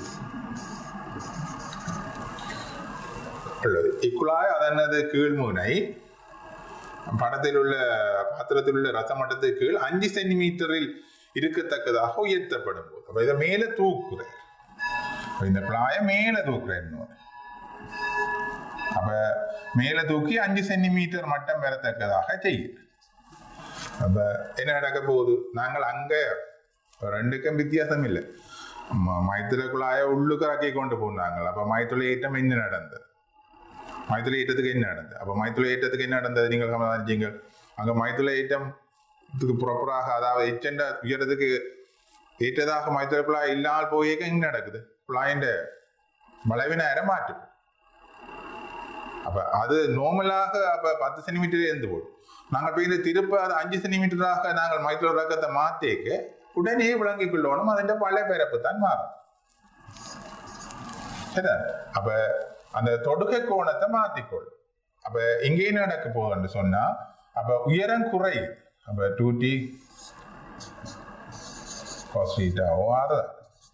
[SPEAKER 1] உள்ளது இக்குழாய் அதனது கீழ்முனை படத்தில் உள்ள பாத்திரத்தில் உள்ள ரச மட்டத்துக்கு கீழ் அஞ்சு சென்டிமீட்டரில் இருக்கத்தக்கதாக உயர்த்தப்படும் போது அப்ப இதை மேல தூக்குறேன் அப்ப இந்த குழாயை மேல தூக்குறேன் இன்னொரு. அப்ப மேல தூக்கி அஞ்சு சென்டிமீட்டர் மட்டம் பெறத்தக்கதாக செய்யுது அப்ப என்ன நடக்க போகுது நாங்கள் அங்க ரெண்டுக்கும் வித்தியாசம் இல்லை ம- மைத்துல குழாயை உள்ளுக்கு இறக்கி கொண்டு போனாங்க அப்ப மைத்துல ஏற்றம் என்ன நடந்தது மைத்துல ஏற்றத்துக்கு என்ன நடந்தது அப்ப மைத்துல ஏற்றத்துக்கு என்ன நடந்தது நீங்கள் சமாதானிச்சீங்க அங்க மைத்துல ஏற்றம் இதுக்கு ப்ராப்பராக அதாவது எச்சண்ட உயரத்துக்கு ஏற்றதாக மைத்துல குழாய் இல்லாமல் போயேக்க என்ன நடக்குது குழாயின் பலவினாயிரம் மாற்றும் அப்ப அது நார்மலாக அப்ப பத்து சென்டிமீட்டர் இருந்து போடும் நாங்கள் போய் இந்த திருப்ப அது அஞ்சு சென்டிமீட்டராக நாங்கள் மைக்ரோ ரக்கத்தை மாத்தேக்க உடனே விளங்கிக் கொள்ளணும் அதன் பழைய பிறப்பு தான் மாறும் சரிதா அப்ப அந்த தொடுகை கோணத்தை மாத்திக்கொள் அப்ப இங்கே என்ன நடக்க போகுதுன்னு சொன்னா அப்ப உயரம் குறையுது அப்ப டூ டி காஸ்டீட்டாவோ ஆறுதான்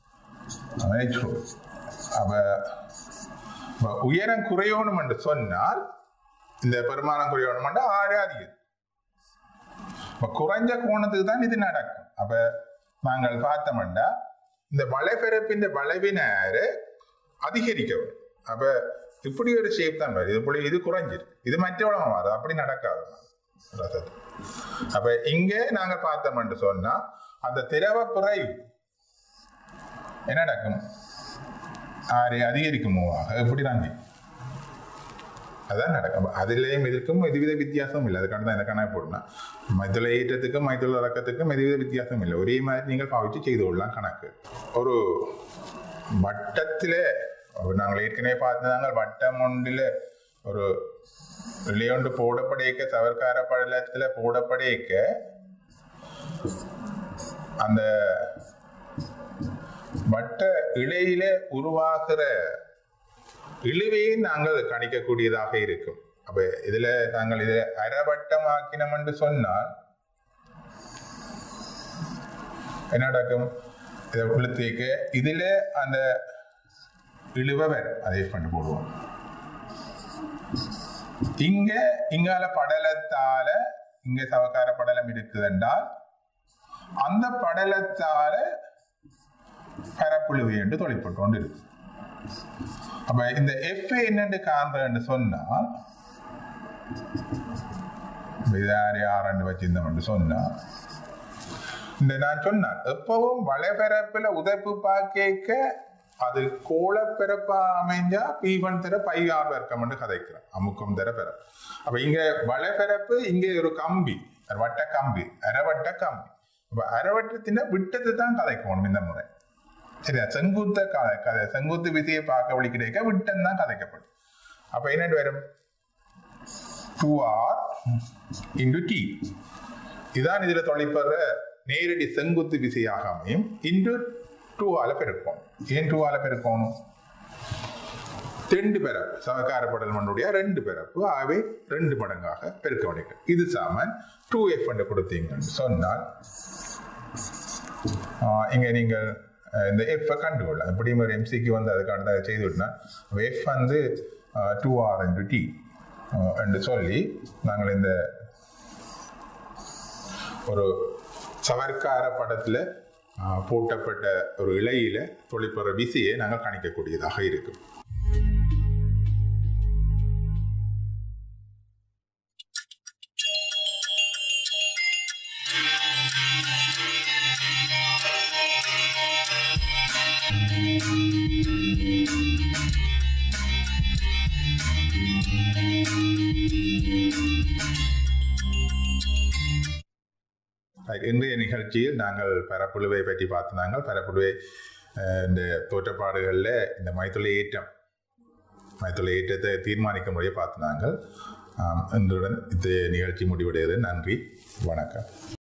[SPEAKER 1] அப்ப அப்ப உயரம் குறையணும் என்று சொன்னால் இந்த பெருமானம் குறையணும் என்று ஆழ அதிகம் அப்ப குறைஞ்ச கோணத்துக்கு தான் இது நடக்கும் அப்ப நாங்கள் பார்த்தோம்னா இந்த வளைபரப்பின் வளைவினாரு அதிகரிக்கவும் அப்ப இப்படி ஒரு ஷேப் தான் வருது இப்படி இது குறைஞ்சிருக்கு இது மற்றவளமா மாறுது அப்படி நடக்காது ரசத்து. அப்ப இங்க நாங்க பார்த்தோம்னு சொன்னா அந்த திரவ குறைவு என்ன நடக்கும் ஆறு அதிகரிக்குமோவாக எப்படி தாங்க அதான் நடக்கும் அப்ப அதுலயும் இதற்கும் எதுவித வித்தியாசம் இல்லை அதுக்கான தான் இந்த கணக்கு போடணும் மைத்துல ஏற்றத்துக்கும் மைத்துல இறக்கத்துக்கும் எதுவித வித்தியாசம் இல்லை ஒரே மாதிரி நீங்கள் பாவிச்சு செய்து கொள்ளலாம் கணக்கு ஒரு வட்டத்திலே ஒரு நாங்கள் ஏற்கனவே பார்த்ததாங்க வட்டம் ஒன்றில் ஒரு இளையொன்று போடப்படைக்க சவர்க்கார படலத்தில் போடப்படைக்க அந்த வட்ட இழையில உருவாகிற இழிவையை நாங்கள் கணிக்கக்கூடியதாக இருக்கும் அப்ப இதுல நாங்கள் இதை அரைவட்டமாக்கினோம் என்று சொன்னால் என்ன நடக்கும் இதை இழுத்தேக்க இதில் அந்த இழுவை வரும் அதை பண்ணி போடுவோம் இங்க இங்கால படலத்தால இங்க சவக்கார படலம் இருக்குதென்றால் அந்த படலத்தால பரப்புழுவி என்று தொழிற்பட்டு கொண்டு இருக்கு அப்ப இந்த எஃப் என்னன்னு காண்றேன்னு சொன்னால் இதாரி ஆரண்டு வச்சிருந்தோம்னு சொன்னா இந்த நான் சொன்னேன் எப்பவும் வளைபரப்புல உதைப்பு பாக்கேக்க அது கோளப்பிறப்பா அமைஞ்சா பீவன் தர பையார் வர்க்கம்னு கதைக்கிறேன் அமுக்கம் தர பிறப்பு அப்ப இங்க வளைபரப்பு இங்க ஒரு கம்பி ஒரு வட்ட கம்பி அரவட்ட கம்பி அப்ப அரவட்டத்தின விட்டத்தை தான் கதைக்கணும் இந்த முறை சரியா செங்குத்த கதை கதை செங்குத்து விதியை பார்க்க வழி கிடைக்க விட்டம் தான் கதைக்கப்படும் அப்ப என்னட்டு வரும் டூ ஆர் இன்டு டி இதான் இதுல தொலைப்படுற நேரடி செங்குத்து விசையாக அமையும் இன்று டூ ஆல பெருக்கும் ஏன் டூ ஆல பெருக்கணும் ரெண்டு பிறப்பு சககார படலமனுடைய ரெண்டு பிறப்பு ஆகவே ரெண்டு மடங்காக பெருக்க முடியும் இது சாமன் டூ எஃப் என்று கொடுத்தீங்கன்னு சொன்னால் ஆஹ் இங்க நீங்கள் அஹ், இந்த எஃப் கண்டுகொள்ளலாம் எப்படியும் ஒரு எம்சிக்கு வந்து அதுக்கான அதை செய்து விட்டா எஃப் வந்து டூ ஆர் இன்டு டி என்று சொல்லி நாங்கள் இந்த ஒரு சவர்க்கார படத்துல ஆஹ், பூட்டப்பட்ட ஒரு இலையில தொழிற்படுற விசையை நாங்கள் கணிக்கக்கூடியதாக இருக்கும் Right. இன்றைய நிகழ்ச்சியில் நாங்கள் பரப்புழுவை பற்றி பார்த்து நாங்கள் பரப்புழுவை அஹ், இந்த தோற்றப்பாடுகளில் இந்த மைத்துளை ஏற்றம் மைத்துளை ஏற்றத்தை தீர்மானிக்க முறையை பார்த்து நாங்கள் ஆம், இன்றுடன் இந்த நிகழ்ச்சி முடிவடைகிறது நன்றி வணக்கம்